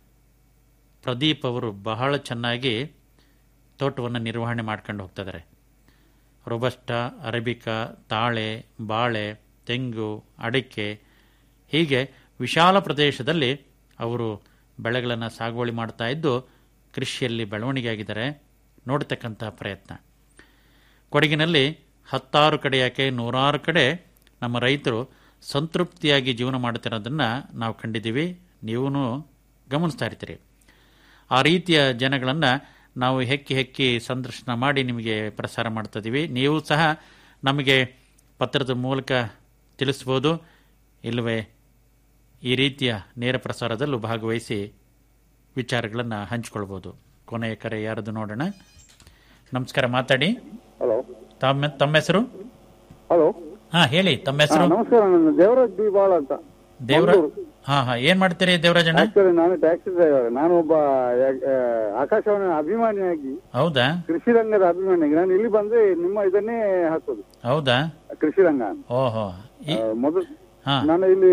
ಪ್ರದೀಪ್ ಅವರು ಬಹಳ ಚೆನ್ನಾಗಿ ತೋಟವನ್ನು ನಿರ್ವಹಣೆ ಮಾಡ್ಕೊಂಡು ಹೋಗ್ತಿದ್ದಾರೆ ರೊಬಸ್ಟ ಅರಬಿಕಾ ತಾಳೆ ಬಾಳೆ ತೆಂಗು ಅಡಿಕೆ ಹೀಗೆ ವಿಶಾಲ ಪ್ರದೇಶದಲ್ಲಿ ಅವರು ಬೆಳೆಗಳನ್ನು ಸಾಗುವಳಿ ಮಾಡ್ತಾ ಇದ್ದು ಕೃಷಿಯಲ್ಲಿ ಬೆಳವಣಿಗೆ ಆಗಿದ್ದಾರೆ ನೋಡ್ತಕ್ಕಂಥ ಪ್ರಯತ್ನ ಕೊಡಗಿನಲ್ಲಿ ಹತ್ತಾರು ಕಡೆ ಯಾಕೆ ನೂರಾರು ಕಡೆ ನಮ್ಮ ರೈತರು ಸಂತೃಪ್ತಿಯಾಗಿ ಜೀವನ ಮಾಡುತ್ತಿರೋದನ್ನು ನಾವು ಕಂಡಿದ್ದೀವಿ ನೀವೂ ಗಮನಿಸ್ತಾ ಇರ್ತೀರಿ ಆ ರೀತಿಯ ಜನಗಳನ್ನು ನಾವು ಹೆಕ್ಕಿ ಹೆಕ್ಕಿ ಸಂದರ್ಶನ ಮಾಡಿ ನಿಮಗೆ ಪ್ರಸಾರ ಮಾಡ್ತಾ ಇದ್ದೀವಿ ನೀವು ಸಹ ನಮಗೆ ಪತ್ರದ ಮೂಲಕ ತಿಳಿಸ್ಬೋದು ಇಲ್ಲವೇ ಈ ರೀತಿಯ ನೇರ ಪ್ರಸಾರದಲ್ಲೂ ಭಾಗವಹಿಸಿ ವಿಚಾರಗಳನ್ನು ಹಂಚಿಕೊಳ್ಬೋದು ಕೊನೆಯ ಕರೆ ಯಾರದು ನೋಡೋಣ ನಮಸ್ಕಾರ ಮಾತಾಡಿ ಹಲೋ ತಮ್ಮ ತಮ್ಮ ಹೆಸರು ಹಲೋ ಹಾ ಹೇಳಿ ತಮ್ಮ ಹೆಸರು ನಮಸ್ಕಾರ ನನ್ನ ದೇವರಾಜ್ ಬಿ ಬಾಳ ಅಂತ ದೇವ್ರ ಹಾ ಹಾ ಏನ್ ಮಾಡ್ತೀರಿ ದೇವರಾಜಣ್ಣ ಆಕ್ಚುಲಿ ನಾನು ಟ್ಯಾಕ್ಸಿ ಡ್ರೈವರ್ ನಾನು ಒಬ್ಬ ಆ, ಆಕಾಶವಾಣಿ ಅಭಿಮಾನಿಯಾಗಿ ಹೌದಾ ಕೃಷಿ ರಂಗದ ಅಭಿಮಾನಿಯಾಗಿ ನಾನು ಇಲ್ಲಿ ಬಂದ್ರೆ ನಿಮ್ಮ ಇದನ್ನೇ ಹಾಕೋದು ಹೌದಾ ಕೃಷಿ ರಂಗ ಅಂತ. ಓಹೋ ಈ ಆ, ಮೊದಲು ಹಾ ನಾನು ಇಲ್ಲಿ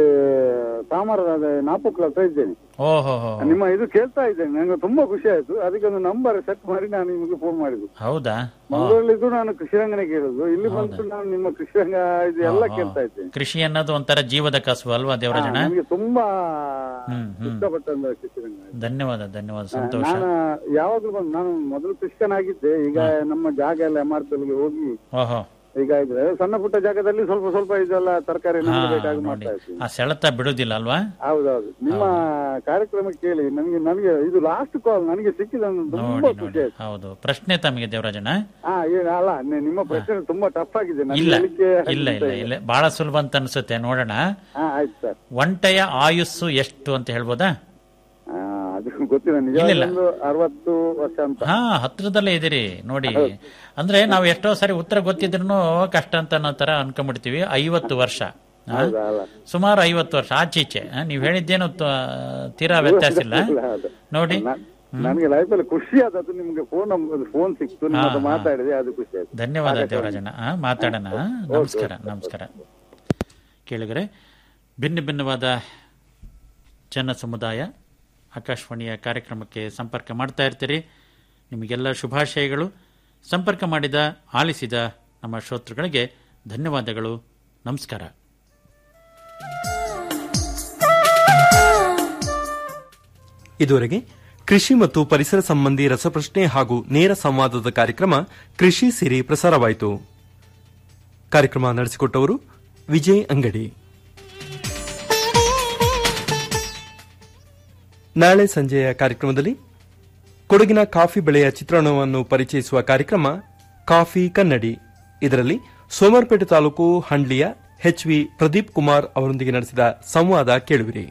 ತಾಮರದ ನಾಪುಕ್ಲ ಹತ್ರ ಇದ್ದೇನೆ ಓಹೋ ಹೋ ನಿಮ್ಮ ಇದು ಕೇಳ್ತಾ ಇದ್ದೇನೆ ನನಗೆ ತುಂಬಾ ಖುಷಿ ಆಯ್ತು ಅದಕ್ಕೆ ಒಂದು ನಂಬರ್ ಸೆಟ್ ಮಾಡಿ ನಾನು ನಿಮಗೆ ಫೋನ್ ಮಾಡಿದ್ದು ಹೌದಾ ಮಂಗಳೂರಲ್ಲಿದ್ದು ನಾನು ಕೃಷಿ ರಂಗನೇ ಕೇಳುದು ಇಲ್ಲಿ ಬಂತು ನಾನು ನಿಮ್ಮ ಕೃಷಿ ರಂಗ ಇದು ಎಲ್ಲ ಕೇಳ್ತಾ ಇದ್ದೇನೆ ಕೃಷಿ ಅನ್ನೋದು ಒಂಥರ ಜೀವದ ಕಸುವು ಅಲ್ವಾ ದೇವರಾಜಣ್ಣ ನನಗೆ ತುಂಬಾ ಹ್ಮ್ ಹ್ಮ್ ಇಷ್ಟಪಟ್ಟಂತ ಕೃಷಿ ರಂಗ ಧನ್ಯವಾದ ಧನ್ಯವಾದ ಸಂತೋಷ ನಾನು ಯಾವಾಗ್ಲೂ ಬಂದು ನಾನು ಮೊದಲು ಕೃಷಿಕನಾಗಿದ್ದೆ ಈಗ ನಮ್ಮ ಜಾಗ ಎಲ್ಲ ಎಮಾರ್ತಲ್ಲಿಗೆ ಹೋಗಿ ಓಹೋ ಈಗ ಇದ್ರೆ ಸಣ್ಣ ಪುಟ್ಟ ಜಾಗದಲ್ಲಿ ಸ್ವಲ್ಪ ಸ್ವಲ್ಪ ಇದೆಲ್ಲ ತರಕಾರಿ ಹಾ ನಮ್ಗೆ ಬೇಕಾಗಿ ನೋಡಿ ಮಾಡ್ತಾ ಇರ್ತೀನಿ ಆ ಸೆಳೆತ ಬಿಡುದಿಲ್ಲ ಅಲ್ವಾ ಹೌದೌದು ನಿಮ್ಮ ಕಾರ್ಯಕ್ರಮ ಕೇಳಿ ನನಗೆ ನನಗೆ ಇದು ಲಾಸ್ಟ್ ಕಾಲ್ ನನಗೆ ಸಿಕ್ಕಿದ ತುಂಬಾ ನೋಡಿ ಖುಷಿ ನೋಡಿ ಆಯ್ತು ಹೌದು ಪ್ರಶ್ನೆ ತಮಗೆ ದೇವರಾಜಣ್ಣ ಹಾ ಏನು ಅಲ್ಲ ನಿ- ನಿಮ್ಮ ಪ್ರಶ್ನೆ ತುಂಬಾ ಟಫ್ ಆಗಿದೆ ನನಗೆ ಇಲ್ಲ ಹೇಳಿಕ್ಕೆ ಇಲ್ಲ ಇಲ್ಲ ಇಲ್ಲ ಬಹಳ ಸುಲಭ ಅಂತ ಅನ್ಸುತ್ತೆ ನೋಡೋಣ ಹಾ ಆಯ್ತು ಸರ್ ಒಂಟೆಯ ಆಯುಸ್ಸು ಎಷ್ಟು ಅಂತ ಹೇಳ್ಬೋದಾ ಆ, ಅದು ಗೊತ್ತಿಲ್ಲ ನಿಜ ಇಲ್ಲ, ಇಲ್ಲ. ಒಂದು ಅರವತ್ತು ವರ್ಷ ಅಂತ ಹಾ ಹತ್ರದಲ್ಲೇ ಇದೀರಿ ನೋಡಿ ಅಂದ್ರೆ ನಾವು ಎಷ್ಟೋ ಸಾರಿ ಉತ್ತರ ಗೊತ್ತಿದ್ರು ಕಷ್ಟ ಅಂತ ಅನ್ನೋ ತರ ಅನ್ಕೊಂಡ್ಬಿಡ್ತೀವಿ ಐವತ್ತು ವರ್ಷ ಹಾ? ಹೌದಾ ಅಲ್ಲ ಸುಮಾರು ಐವತ್ತು ವರ್ಷ ಆಚೀಚೆ ಹಾ, ನೀವ್ ಹೇಳಿದ್ದೇನು ತ- ತೀರಾ ವ್ಯತ್ಯಾಸ ಇಲ್ಲ ಇಲ್ಲ, ಹೌದು. ನೋಡಿ ನ- ನನಗೆ ಲೈಫಲ್ಲಿ ಖುಷಿ ಆದದ್ದು ನಿಮ್ಗೆ ಫೋನ್ ಫೋನ್ ಸಿಕ್ತು ನಿಮ್ಮ ಹತ್ರ ಹಾ, ಹಾ. ಮಾತಾಡಿದೆ ಅದು ಖುಷಿ ಆಯ್ತು ಧನ್ಯವಾದ ದೇವರಾಜಣ್ಣ ಆ, ಮಾತಾಡೋಣ ನಮಸ್ಕಾರ ನಮಸ್ಕಾರ ಕೇಳಿದರೆ ಭಿನ್ನ ಭಿನ್ನವಾದ ಜನ ಸಮುದಾಯ ಆಕಾಶವಾಣಿಯ ಕಾರ್ಯಕ್ರಮಕ್ಕೆ ಸಂಪರ್ಕ ಮಾಡ್ತಾ ಇರ್ತೀರಿ ನಿಮಗೆಲ್ಲ ಶುಭಾಶಯಗಳು ಸಂಪರ್ಕ ಮಾಡಿದ ಆಲಿಸಿದ ನಮ್ಮ ಶ್ರೋತೃಗಳಿಗೆ ಧನ್ಯವಾದಗಳು ನಮಸ್ಕಾರ ಇದುವರೆಗೆ ಕೃಷಿ ಮತ್ತು ಪರಿಸರ ಸಂಬಂಧಿ ರಸಪ್ರಶ್ನೆ ಹಾಗೂ ನೇರ ಸಂವಾದದ ಕಾರ್ಯಕ್ರಮ ಕೃಷಿ ಸಿರಿ ಪ್ರಸಾರವಾಯಿತು ಕಾರ್ಯಕ್ರಮ ನಡೆಸಿಕೊಟ್ಟವರು ವಿಜಯ್ ಅಂಗಡಿ ನಾಳೆ ಸಂಜೆಯ ಕಾರ್ಯಕ್ರಮದಲ್ಲಿ ಕೊಡಗಿನ ಕಾಫಿ ಬೆಳೆಯ ಚಿತ್ರಣವನ್ನು ಪರಿಚಯಿಸುವ ಕಾರ್ಯಕ್ರಮ ಕಾಫಿ ಕನ್ನಡಿ ಇದರಲ್ಲಿ ಸೋಮವಾರಪೇಟೆ ತಾಲೂಕು ಹಂಡ್ಲಿಯ ಎಚ್ ವಿ ಪ್ರದೀಪ್ ಕುಮಾರ್ ಅವರೊಂದಿಗೆ ನಡೆಸಿದ ಸಂವಾದ ಕೇಳುವಿರಿ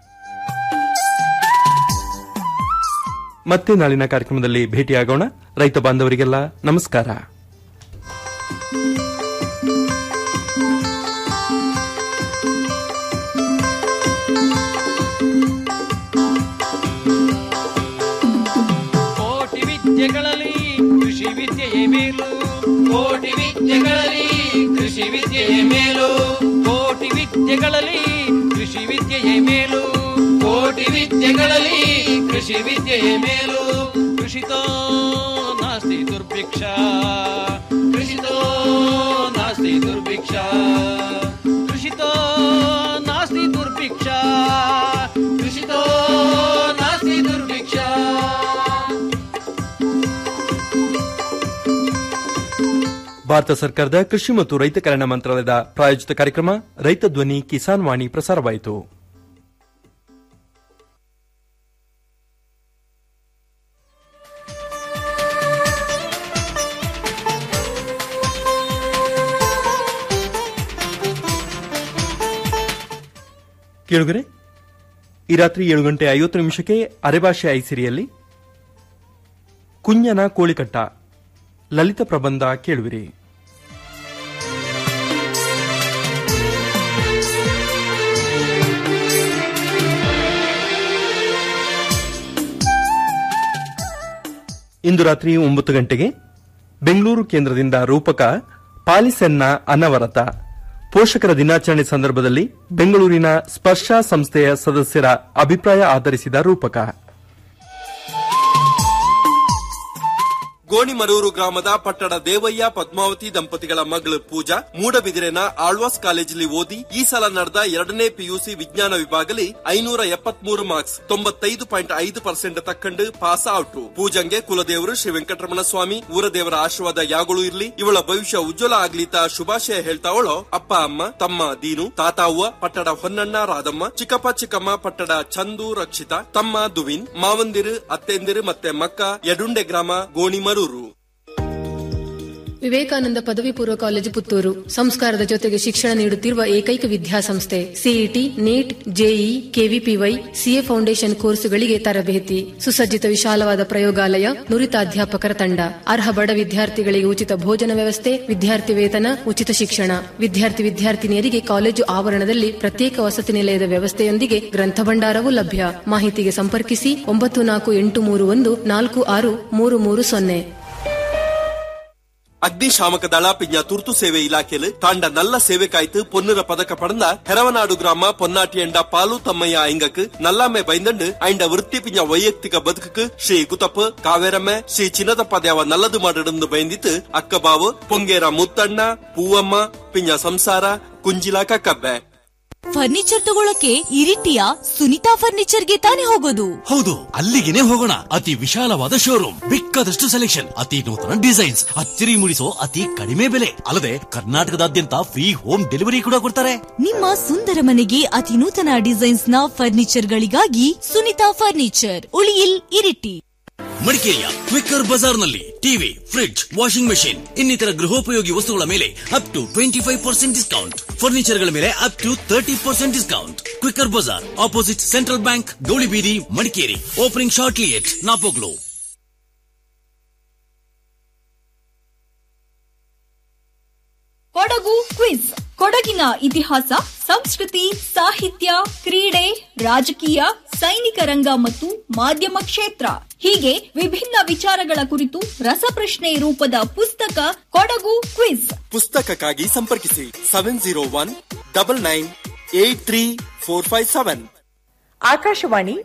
ಮತ್ತೆ ನಾಳಿನ ಕಾರ್ಯಕ್ರಮದಲ್ಲಿ ಭೇಟಿಯಾಗೋಣ ರೈತ ಬಾಂಧವರಿಗೆಲ್ಲ ನಮಸ್ಕಾರ ಕೋಟಿ ವಿದ್ಯೆಗಳಲ್ಲಿ ಕೃಷಿ ವಿದ್ಯೆಯೇ ಮೇಲು ಕೋಟಿ ವಿದ್ಯೆಗಳಲ್ಲಿ ಕೃಷಿ ವಿದ್ಯೆಯೇ ಮೇಲು ಕೋಟಿ ವಿದ್ಯೆಗಳಲ್ಲಿ ಕೃಷಿ ವಿದ್ಯೆಯೇ ಮೇಲು ಕೋಟಿ ವಿದ್ಯೆಗಳಲ್ಲಿ ಕೃಷಿ ವಿದ್ಯೆಯೇ ಮೇಲು ಕೃಷಿತೋ ನಾಸ್ತಿ ದುರ್ಭಿಕ್ಷ ಕೃಷಿತೋ ನಾಸ್ತಿ ದುರ್ಭಿಕ್ಷ ಕೃಷಿತೋ ನಾಸ್ತಿ ದುರ್ಭಿಕ್ಷ ಕೃಷಿತೋ ನಾಸ್ತಿ ದುರ್ಭಿಕ್ಷ ಭಾರತ ಸರ್ಕಾರದ ಕೃಷಿ ಮತ್ತು ರೈತ ಕಲ್ಯಾಣ ಮಂತ್ರಾಲಯದ ಪ್ರಾಯೋಜಿತ ಕಾರ್ಯಕ್ರಮ ರೈತ ಧ್ವನಿ ಕಿಸಾನ್ ವಾಣಿ ಪ್ರಸಾರವಾಯಿತು ಕೇಳುಗರೆ ಈ ರಾತ್ರಿ ಏಳು ಗಂಟೆ ಐವತ್ತು ನಿಮಿಷಕ್ಕೆ ಅರೆಭಾಷೆ ಐಸಿರಿಯಲ್ಲಿ ಕುಂಜನ ಕೋಳಿಕಟ್ಟ ಲಲಿತ ಪ್ರಬಂಧ ಕೇಳುವಿರಿ ಇಂದು ರಾತ್ರಿ ಒಂಬತ್ತು ಗಂಟೆಗೆ ಬೆಂಗಳೂರು ಕೇಂದ್ರದಿಂದ ರೂಪಕ ಪಾಲಿಸೆನ್ನ ಅನವರತ ಪೋಷಕರ ದಿನಾಚರಣೆ ಸಂದರ್ಭದಲ್ಲಿ ಬೆಂಗಳೂರಿನ ಸ್ಪರ್ಶ ಸಂಸ್ಥೆಯ ಸದಸ್ಯರ ಅಭಿಪ್ರಾಯ ಆಧರಿಸಿದ ರೂಪಕ ಗೋಣಿಮರೂರು ಗ್ರಾಮದ ಪಟ್ಟಣ ದೇವಯ್ಯ ಪದ್ಮಾವತಿ ದಂಪತಿಗಳ ಮಗಳು ಪೂಜಾ ಮೂಡಬಿದಿರೆನ ಆಳ್ವಾಸ್ ಕಾಲೇಜಲ್ಲಿ ಓದಿ ಈ ಸಲ ನಡೆದ ಎರಡನೇ ಪಿಯುಸಿ ವಿಜ್ಞಾನ ವಿಭಾಗದಲ್ಲಿ ಐನೂರ ಎಪ್ಪತ್ಮೂರು ಮಾರ್ಕ್ಸ್ ತೊಂಬತ್ತೈದು ಪಾಯಿಂಟ್ ಐದು ಪರ್ಸೆಂಟ್ ತಕ್ಕಂಡು ಪಾಸ್ ಔಟ್ ಪೂಜಂಗೆ ಕುಲದೇವರು ಶ್ರೀ ವೆಂಕಟರಮಣ ಸ್ವಾಮಿ ಊರ ದೇವರ ಆಶೀರ್ವಾದ ಯಾಗಳು ಇರ್ಲಿ ಇವಳ ಭವಿಷ್ಯ ಉಜ್ವಲ ಆಗ್ಲಿತ ಶುಭಾಶಯ ಹೇಳ್ತಾವಳೋ ಅಪ್ಪ ಅಮ್ಮ ತಮ್ಮ ದೀನು ತಾತ ಅವ್ವ ಪಟ್ಟಣ ಹೊನ್ನಣ್ಣ ರಾಧಮ್ಮ ಚಿಕ್ಕಪ್ಪ ಚಿಕ್ಕಮ್ಮ ಪಟ್ಟಣ ಚಂದು ರಕ್ಷಿತಾ ತಮ್ಮ ದುವಿನ್ ಮಾವಂದಿರು ಅತ್ತೆಂದಿರು ಮತ್ತೆ ಮಕ್ಕ ಯಡುಂಡೆ ಗ್ರಾಮ ಗೋಣಿಮರೂರು ವಿವೇಕಾನಂದ ಪದವಿ ಪೂರ್ವ ಕಾಲೇಜು ಪುತ್ತೂರು ಸಂಸ್ಕಾರದ ಜೊತೆಗೆ ಶಿಕ್ಷಣ ನೀಡುತ್ತಿರುವ ಏಕೈಕ ವಿದ್ಯಾಸಂಸ್ಥೆ CET NEET JEE KVPY CA foundation ಕೋರ್ಸುಗಳಿಗೆ ತರಬೇತಿ ಸುಸಜ್ಜಿತ ವಿಶಾಲವಾದ ಪ್ರಯೋಗಾಲಯ ನುರಿತ ಅಧ್ಯಾಪಕರ ತಂಡ ಅರ್ಹ ಬಡ ವಿದ್ಯಾರ್ಥಿಗಳಿಗೆ ಉಚಿತ ಭೋಜನ ವ್ಯವಸ್ಥೆ ವಿದ್ಯಾರ್ಥಿ ವೇತನ ಉಚಿತ ಶಿಕ್ಷಣ ವಿದ್ಯಾರ್ಥಿ ವಿದ್ಯಾರ್ಥಿನಿಯರಿಗೆ ಕಾಲೇಜು ಆವರಣದಲ್ಲಿ ಪ್ರತ್ಯೇಕ ವಸತಿ ನಿಲಯದ ವ್ಯವಸ್ಥೆಯೊಂದಿಗೆ ಗ್ರಂಥ ಭಂಡಾರವೂ ಲಭ್ಯ ಮಾಹಿತಿಗೆ ಸಂಪರ್ಕಿಸಿ ಒಂಬತ್ತು ನಾಲ್ಕು ಎಂಟು ಮೂರು ಒಂದು ನಾಲ್ಕು ಆರು ಮೂರು ಮೂರು ಸೊನ್ನೆ ಅಗ್ನಿಶಾಮಕ ದಳ ಪಿಂಜ ತುರ್ತು ಸೇವೆ ಇಲಾಖೆಲು ತಾಂಡ ನಲ್ಲ ಸೇವೆ ಕಾಯ್ತು ಪೊನ್ನುರ ಪದಕ ಪಡೆದ ಹೆರವನಾಡು ಗ್ರಾಮ ಪೊನ್ನಾಟಿ ಎಂಡ ಪಾಲು ತಮ್ಮಯ್ಯ ಐಂಗಕ್ ನಲ್ಲಾಮೆ ಬೈಂದಂಡು ಐಂಡ ವೃತ್ತಿ ಪಿಂಜ ವೈಯಕ್ತಿಕ ಬದುಕಕ್ ಶ್ರೀ ಕುತಪ್ಪ ಕಾವೇರಮ್ಮೆ ಶ್ರೀ ಚಿನ್ನದಪ್ಪ ದೇವ ನಲ್ಲದು ಮಾಡಿಡಂದು ಬೈಂದಿತ್ತು ಅಕ್ಕಬಾವು ಪೊಂಗೇರ ಮುತ್ತಣ್ಣ ಪೂವಮ್ಮ ಪಿಂಜ ಸಂಸಾರ ಕುಂಜಿಲ ಕಕ್ಕಬ್ಬೆ ಫರ್ನಿಚರ್ ತಗೊಳಕ್ಕೆ ಇರಿಟಿಯ ಸುನಿತಾ ಫರ್ನಿಚರ್ಗೆ ತಾನೇ ಹೋಗೋದು ಹೌದು ಅಲ್ಲಿಗೆನೆ ಹೋಗೋಣ ಅತಿ ವಿಶಾಲವಾದ ಶೋರೂಮ್ ಬೇಕಾದಷ್ಟು ಸೆಲೆಕ್ಷನ್ ಅತಿ ನೂತನ ಡಿಸೈನ್ಸ್ ಅಚ್ಚರಿ ಮೂಡಿಸೋ ಅತಿ ಕಡಿಮೆ ಬೆಲೆ ಅಲ್ಲದೆ ಕರ್ನಾಟಕದಾದ್ಯಂತ ಫ್ರೀ ಹೋಮ್ ಡೆಲಿವರಿ ಕೂಡ ಕೊಡ್ತಾರೆ ನಿಮ್ಮ ಸುಂದರ ಮನೆಗೆ ಅತಿ ನೂತನ ಡಿಸೈನ್ಸ್ ನ ಫರ್ನಿಚರ್ ಗಳಿಗಾಗಿ ಸುನಿತಾ ಫರ್ನಿಚರ್ ಉಳಿಯಿಲ್ ಇರಿಟಿ ಮಡಿಕೇರಿಯ ಕ್ವಿಕ್ಕರ್ ಬಜಾರ್ನಲ್ಲಿ ಟಿವಿ ಫ್ರಿಡ್ಜ್ ವಾಷಿಂಗ್ ಮೆಷಿನ್ ಇನ್ನಿತರ ಗೃಹೋಪಯೋಗಿ ವಸ್ತುಗಳ ಮೇಲೆ up to twenty five percent discount ಫರ್ನಿಚರ್ಗಳ ಮೇಲೆ up to thirty percent discount Quicker Bazaar opposite Central Bank Gowlibeedi Madikeri opening shortly at Napoklu Kodagu quiz ಕೊಡಗಿನ ಇತಿಹಾಸ ಸಂಸ್ಕೃತಿ ಸಾಹಿತ್ಯ ಕ್ರೀಡೆ ರಾಜಕೀಯ ಸೈನಿಕ ರಂಗ ಮತ್ತು ಮಾಧ್ಯಮ ಕ್ಷೇತ್ರ ಹೀಗೆ ವಿಭಿನ್ನ ವಿಚಾರಗಳ ಕುರಿತು ರಸಪ್ರಶ್ನೆ ರೂಪದ ಪುಸ್ತಕ ಕೊಡಗು ಕ್ವಿಜ್ ಪುಸ್ತಕಕ್ಕಾಗಿ ಸಂಪರ್ಕಿಸಿ seven zero one double nine eight three four five seven Akashvani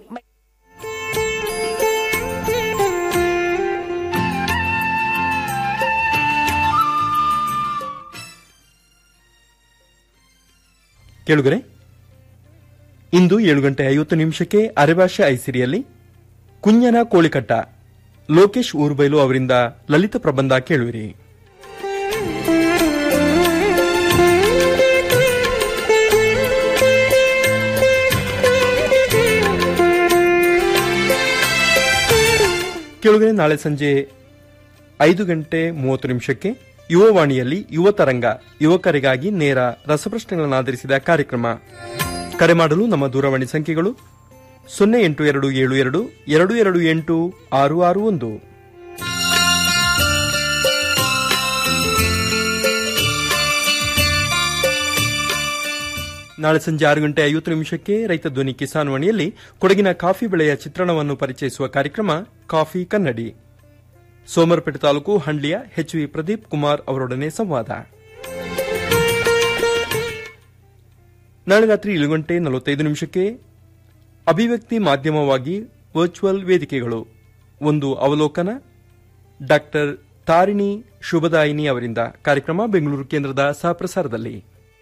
ಕೇಳುಗರೆ ಇಂದು ಏಳು ಗಂಟೆ ಐವತ್ತು ನಿಮಿಷಕ್ಕೆ ಅರೆಭಾಷೆ ಐಸಿರಿಯಲ್ಲಿ ಕುಂಜನ ಕೋಳಿಕಟ್ಟ ಲೋಕೇಶ್ ಊರ್ಬೈಲು ಅವರಿಂದ ಲಲಿತ ಪ್ರಬಂಧ ಕೇಳುವಿರಿ ಕೇಳುಗರೆ ನಾಳೆ ಸಂಜೆ ಐದು ಗಂಟೆ ಮೂವತ್ತು ನಿಮಿಷಕ್ಕೆ ಯುವವಾಣಿಯಲ್ಲಿ ಯುವ ತರಂಗ ಯುವಕರಿಗಾಗಿ ನೇರ ರಸಪ್ರಶ್ನೆಗಳನ್ನು ಆಧರಿಸಿದ ಕಾರ್ಯಕ್ರಮ ಕರೆ ಮಾಡಲು ನಮ್ಮ ದೂರವಾಣಿ ಸಂಖ್ಯೆಗಳು ಸೊನ್ನೆ ಎಂಟು ಎರಡು ಏಳು ಎರಡು ಎರಡು ಎರಡು ಎಂಟು ಆರು ಆರು ಒಂದು ನಾಳೆ ಸಂಜೆ ಆರು ಗಂಟೆ ಐವತ್ತು ನಿಮಿಷಕ್ಕೆ ರೈತ ಧ್ವನಿ ಕಿಸಾನ್ ವಾಣಿಯಲ್ಲಿ ಕೊಡಗಿನ ಕಾಫಿ ಬೆಳೆಯ ಚಿತ್ರಣವನ್ನು ಪರಿಚಯಿಸುವ ಕಾರ್ಯಕ್ರಮ ಕಾಫಿ ಕನ್ನಡಿ ಸೋಮರಪೇಟೆ ತಾಲೂಕು ಹಂಡ್ಲಿಯ ಎಚ್ ವಿ ಪ್ರದೀಪ್ ಕುಮಾರ್ ಅವರೊಡನೆ ಸಂವಾದ ನಾಳೆ ರಾತ್ರಿ ಏಳು ಗಂಟೆ ನಲವತ್ತೈದು ನಿಮಿಷಕ್ಕೆ ಅಭಿವ್ಯಕ್ತಿ ಮಾಧ್ಯಮವಾಗಿ ವರ್ಚುವಲ್ ವೇದಿಕೆಗಳು ಒಂದು ಅವಲೋಕನ ಡಾಕ್ಟರ್ ತಾರಿಣಿ ಶುಭದಾಯಿನಿ ಅವರಿಂದ ಕಾರ್ಯಕ್ರಮ ಬೆಂಗಳೂರು ಕೇಂದ್ರದ ಸಹಪ್ರಸಾರದಲ್ಲಿ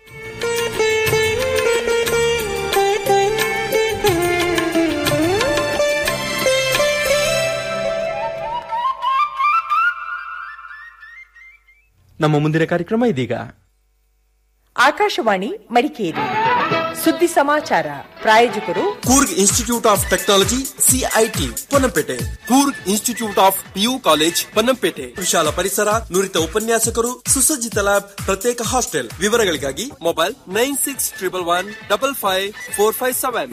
ನಮ್ಮ ಮುಂದಿನ ಕಾರ್ಯಕ್ರಮ ಇದೀಗ ಆಕಾಶವಾಣಿ ಮಡಿಕೇರಿ ಸುದ್ದಿ ಸಮಾಚಾರ ಪ್ರಾಯೋಜಕರು Coorg Institute of Technology CIT Ponnampet Coorg Institute of PU college Ponnampet ವಿಶಾಲ ಪರಿಸರ ನುರಿತ ಉಪನ್ಯಾಸಕರು ಸುಸಜ್ಜಿತ ಲ್ಯಾಬ್ ಪ್ರತ್ಯೇಕ ಹಾಸ್ಟೆಲ್ ವಿವರಗಳಿಗಾಗಿ mobile nine six triple one double five four five seven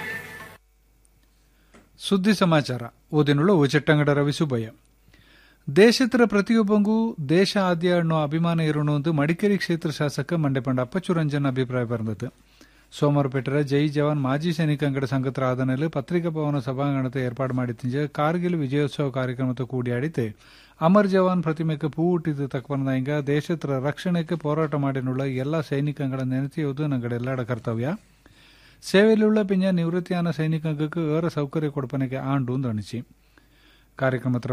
ಸುದ್ದಿ ಸಮಾಚಾರ ಓದಿನುಳ್ಳ ಉಚಟ್ಟಂಗಡ ರವಿ ಸುಬ್ಬಯ್ಯ ದೇಶತ್ರ ಪ್ರತಿಯೊಬ್ಬಂಗೂ ದೇಶ ಆದ್ಯ ಅನ್ನೋ ಅಭಿಮಾನ ಇರೋಣ ಎಂದು ಮಡಿಕೇರಿ ಕ್ಷೇತ್ರ ಶಾಸಕ ಮಂಡೆ ಪಂಡ ಅಪ್ಪಚ್ಚು ರಂಜನ್ ಅಭಿಪ್ರಾಯ ಬಂದದ್ದು ಸೋಮವಾರಪೇಟೆರ ಜೈ ಜವಾನ್ ಮಾಜಿ ಸೈನಿಕಂಗಡ ಸಂಘತರ ಆದನಲ್ಲಿ ಪತ್ರಿಕಾ ಭವನ ಸಭಾಂಗಣತೆ ಏರ್ಪಾಡು ಮಾಡಿತ್ತಿಂಜ ಕಾರ್ಗಿಲ್ ವಿಜಯೋತ್ಸವ ಕಾರ್ಯಕ್ರಮದ ಕೂಡಿಯಾಡಿತೆ ಅಮರ್ ಜವಾನ್ ಪ್ರತಿಮೆಗೆ ಪೂ ಹುಟ್ಟಿದ ತಕ್ಕವನಾಗ ದೇಶದ ರಕ್ಷಣೆಗೆ ಹೋರಾಟ ಮಾಡಿನುಳ್ಳ ಎಲ್ಲ ಸೈನಿಕಗಳ ನೆನಪಿಯುವುದು ನಂಗಡೆಲ್ಲಡ ಕರ್ತವ್ಯ ಸೇವೆಯಲ್ಲಿಯುಳ್ಳ ಪಿಂಜ ನಿವೃತ್ತಿಯಾನ ಸೈನಿಕಂಗಕ್ಕೆ ಏರ ಸೌಕರ್ಯ ಕೊಡ್ಪನೆಗೆ ಆಂಡು ಅಣಿಸಿ ಕಾರ್ಯಕ್ರಮದ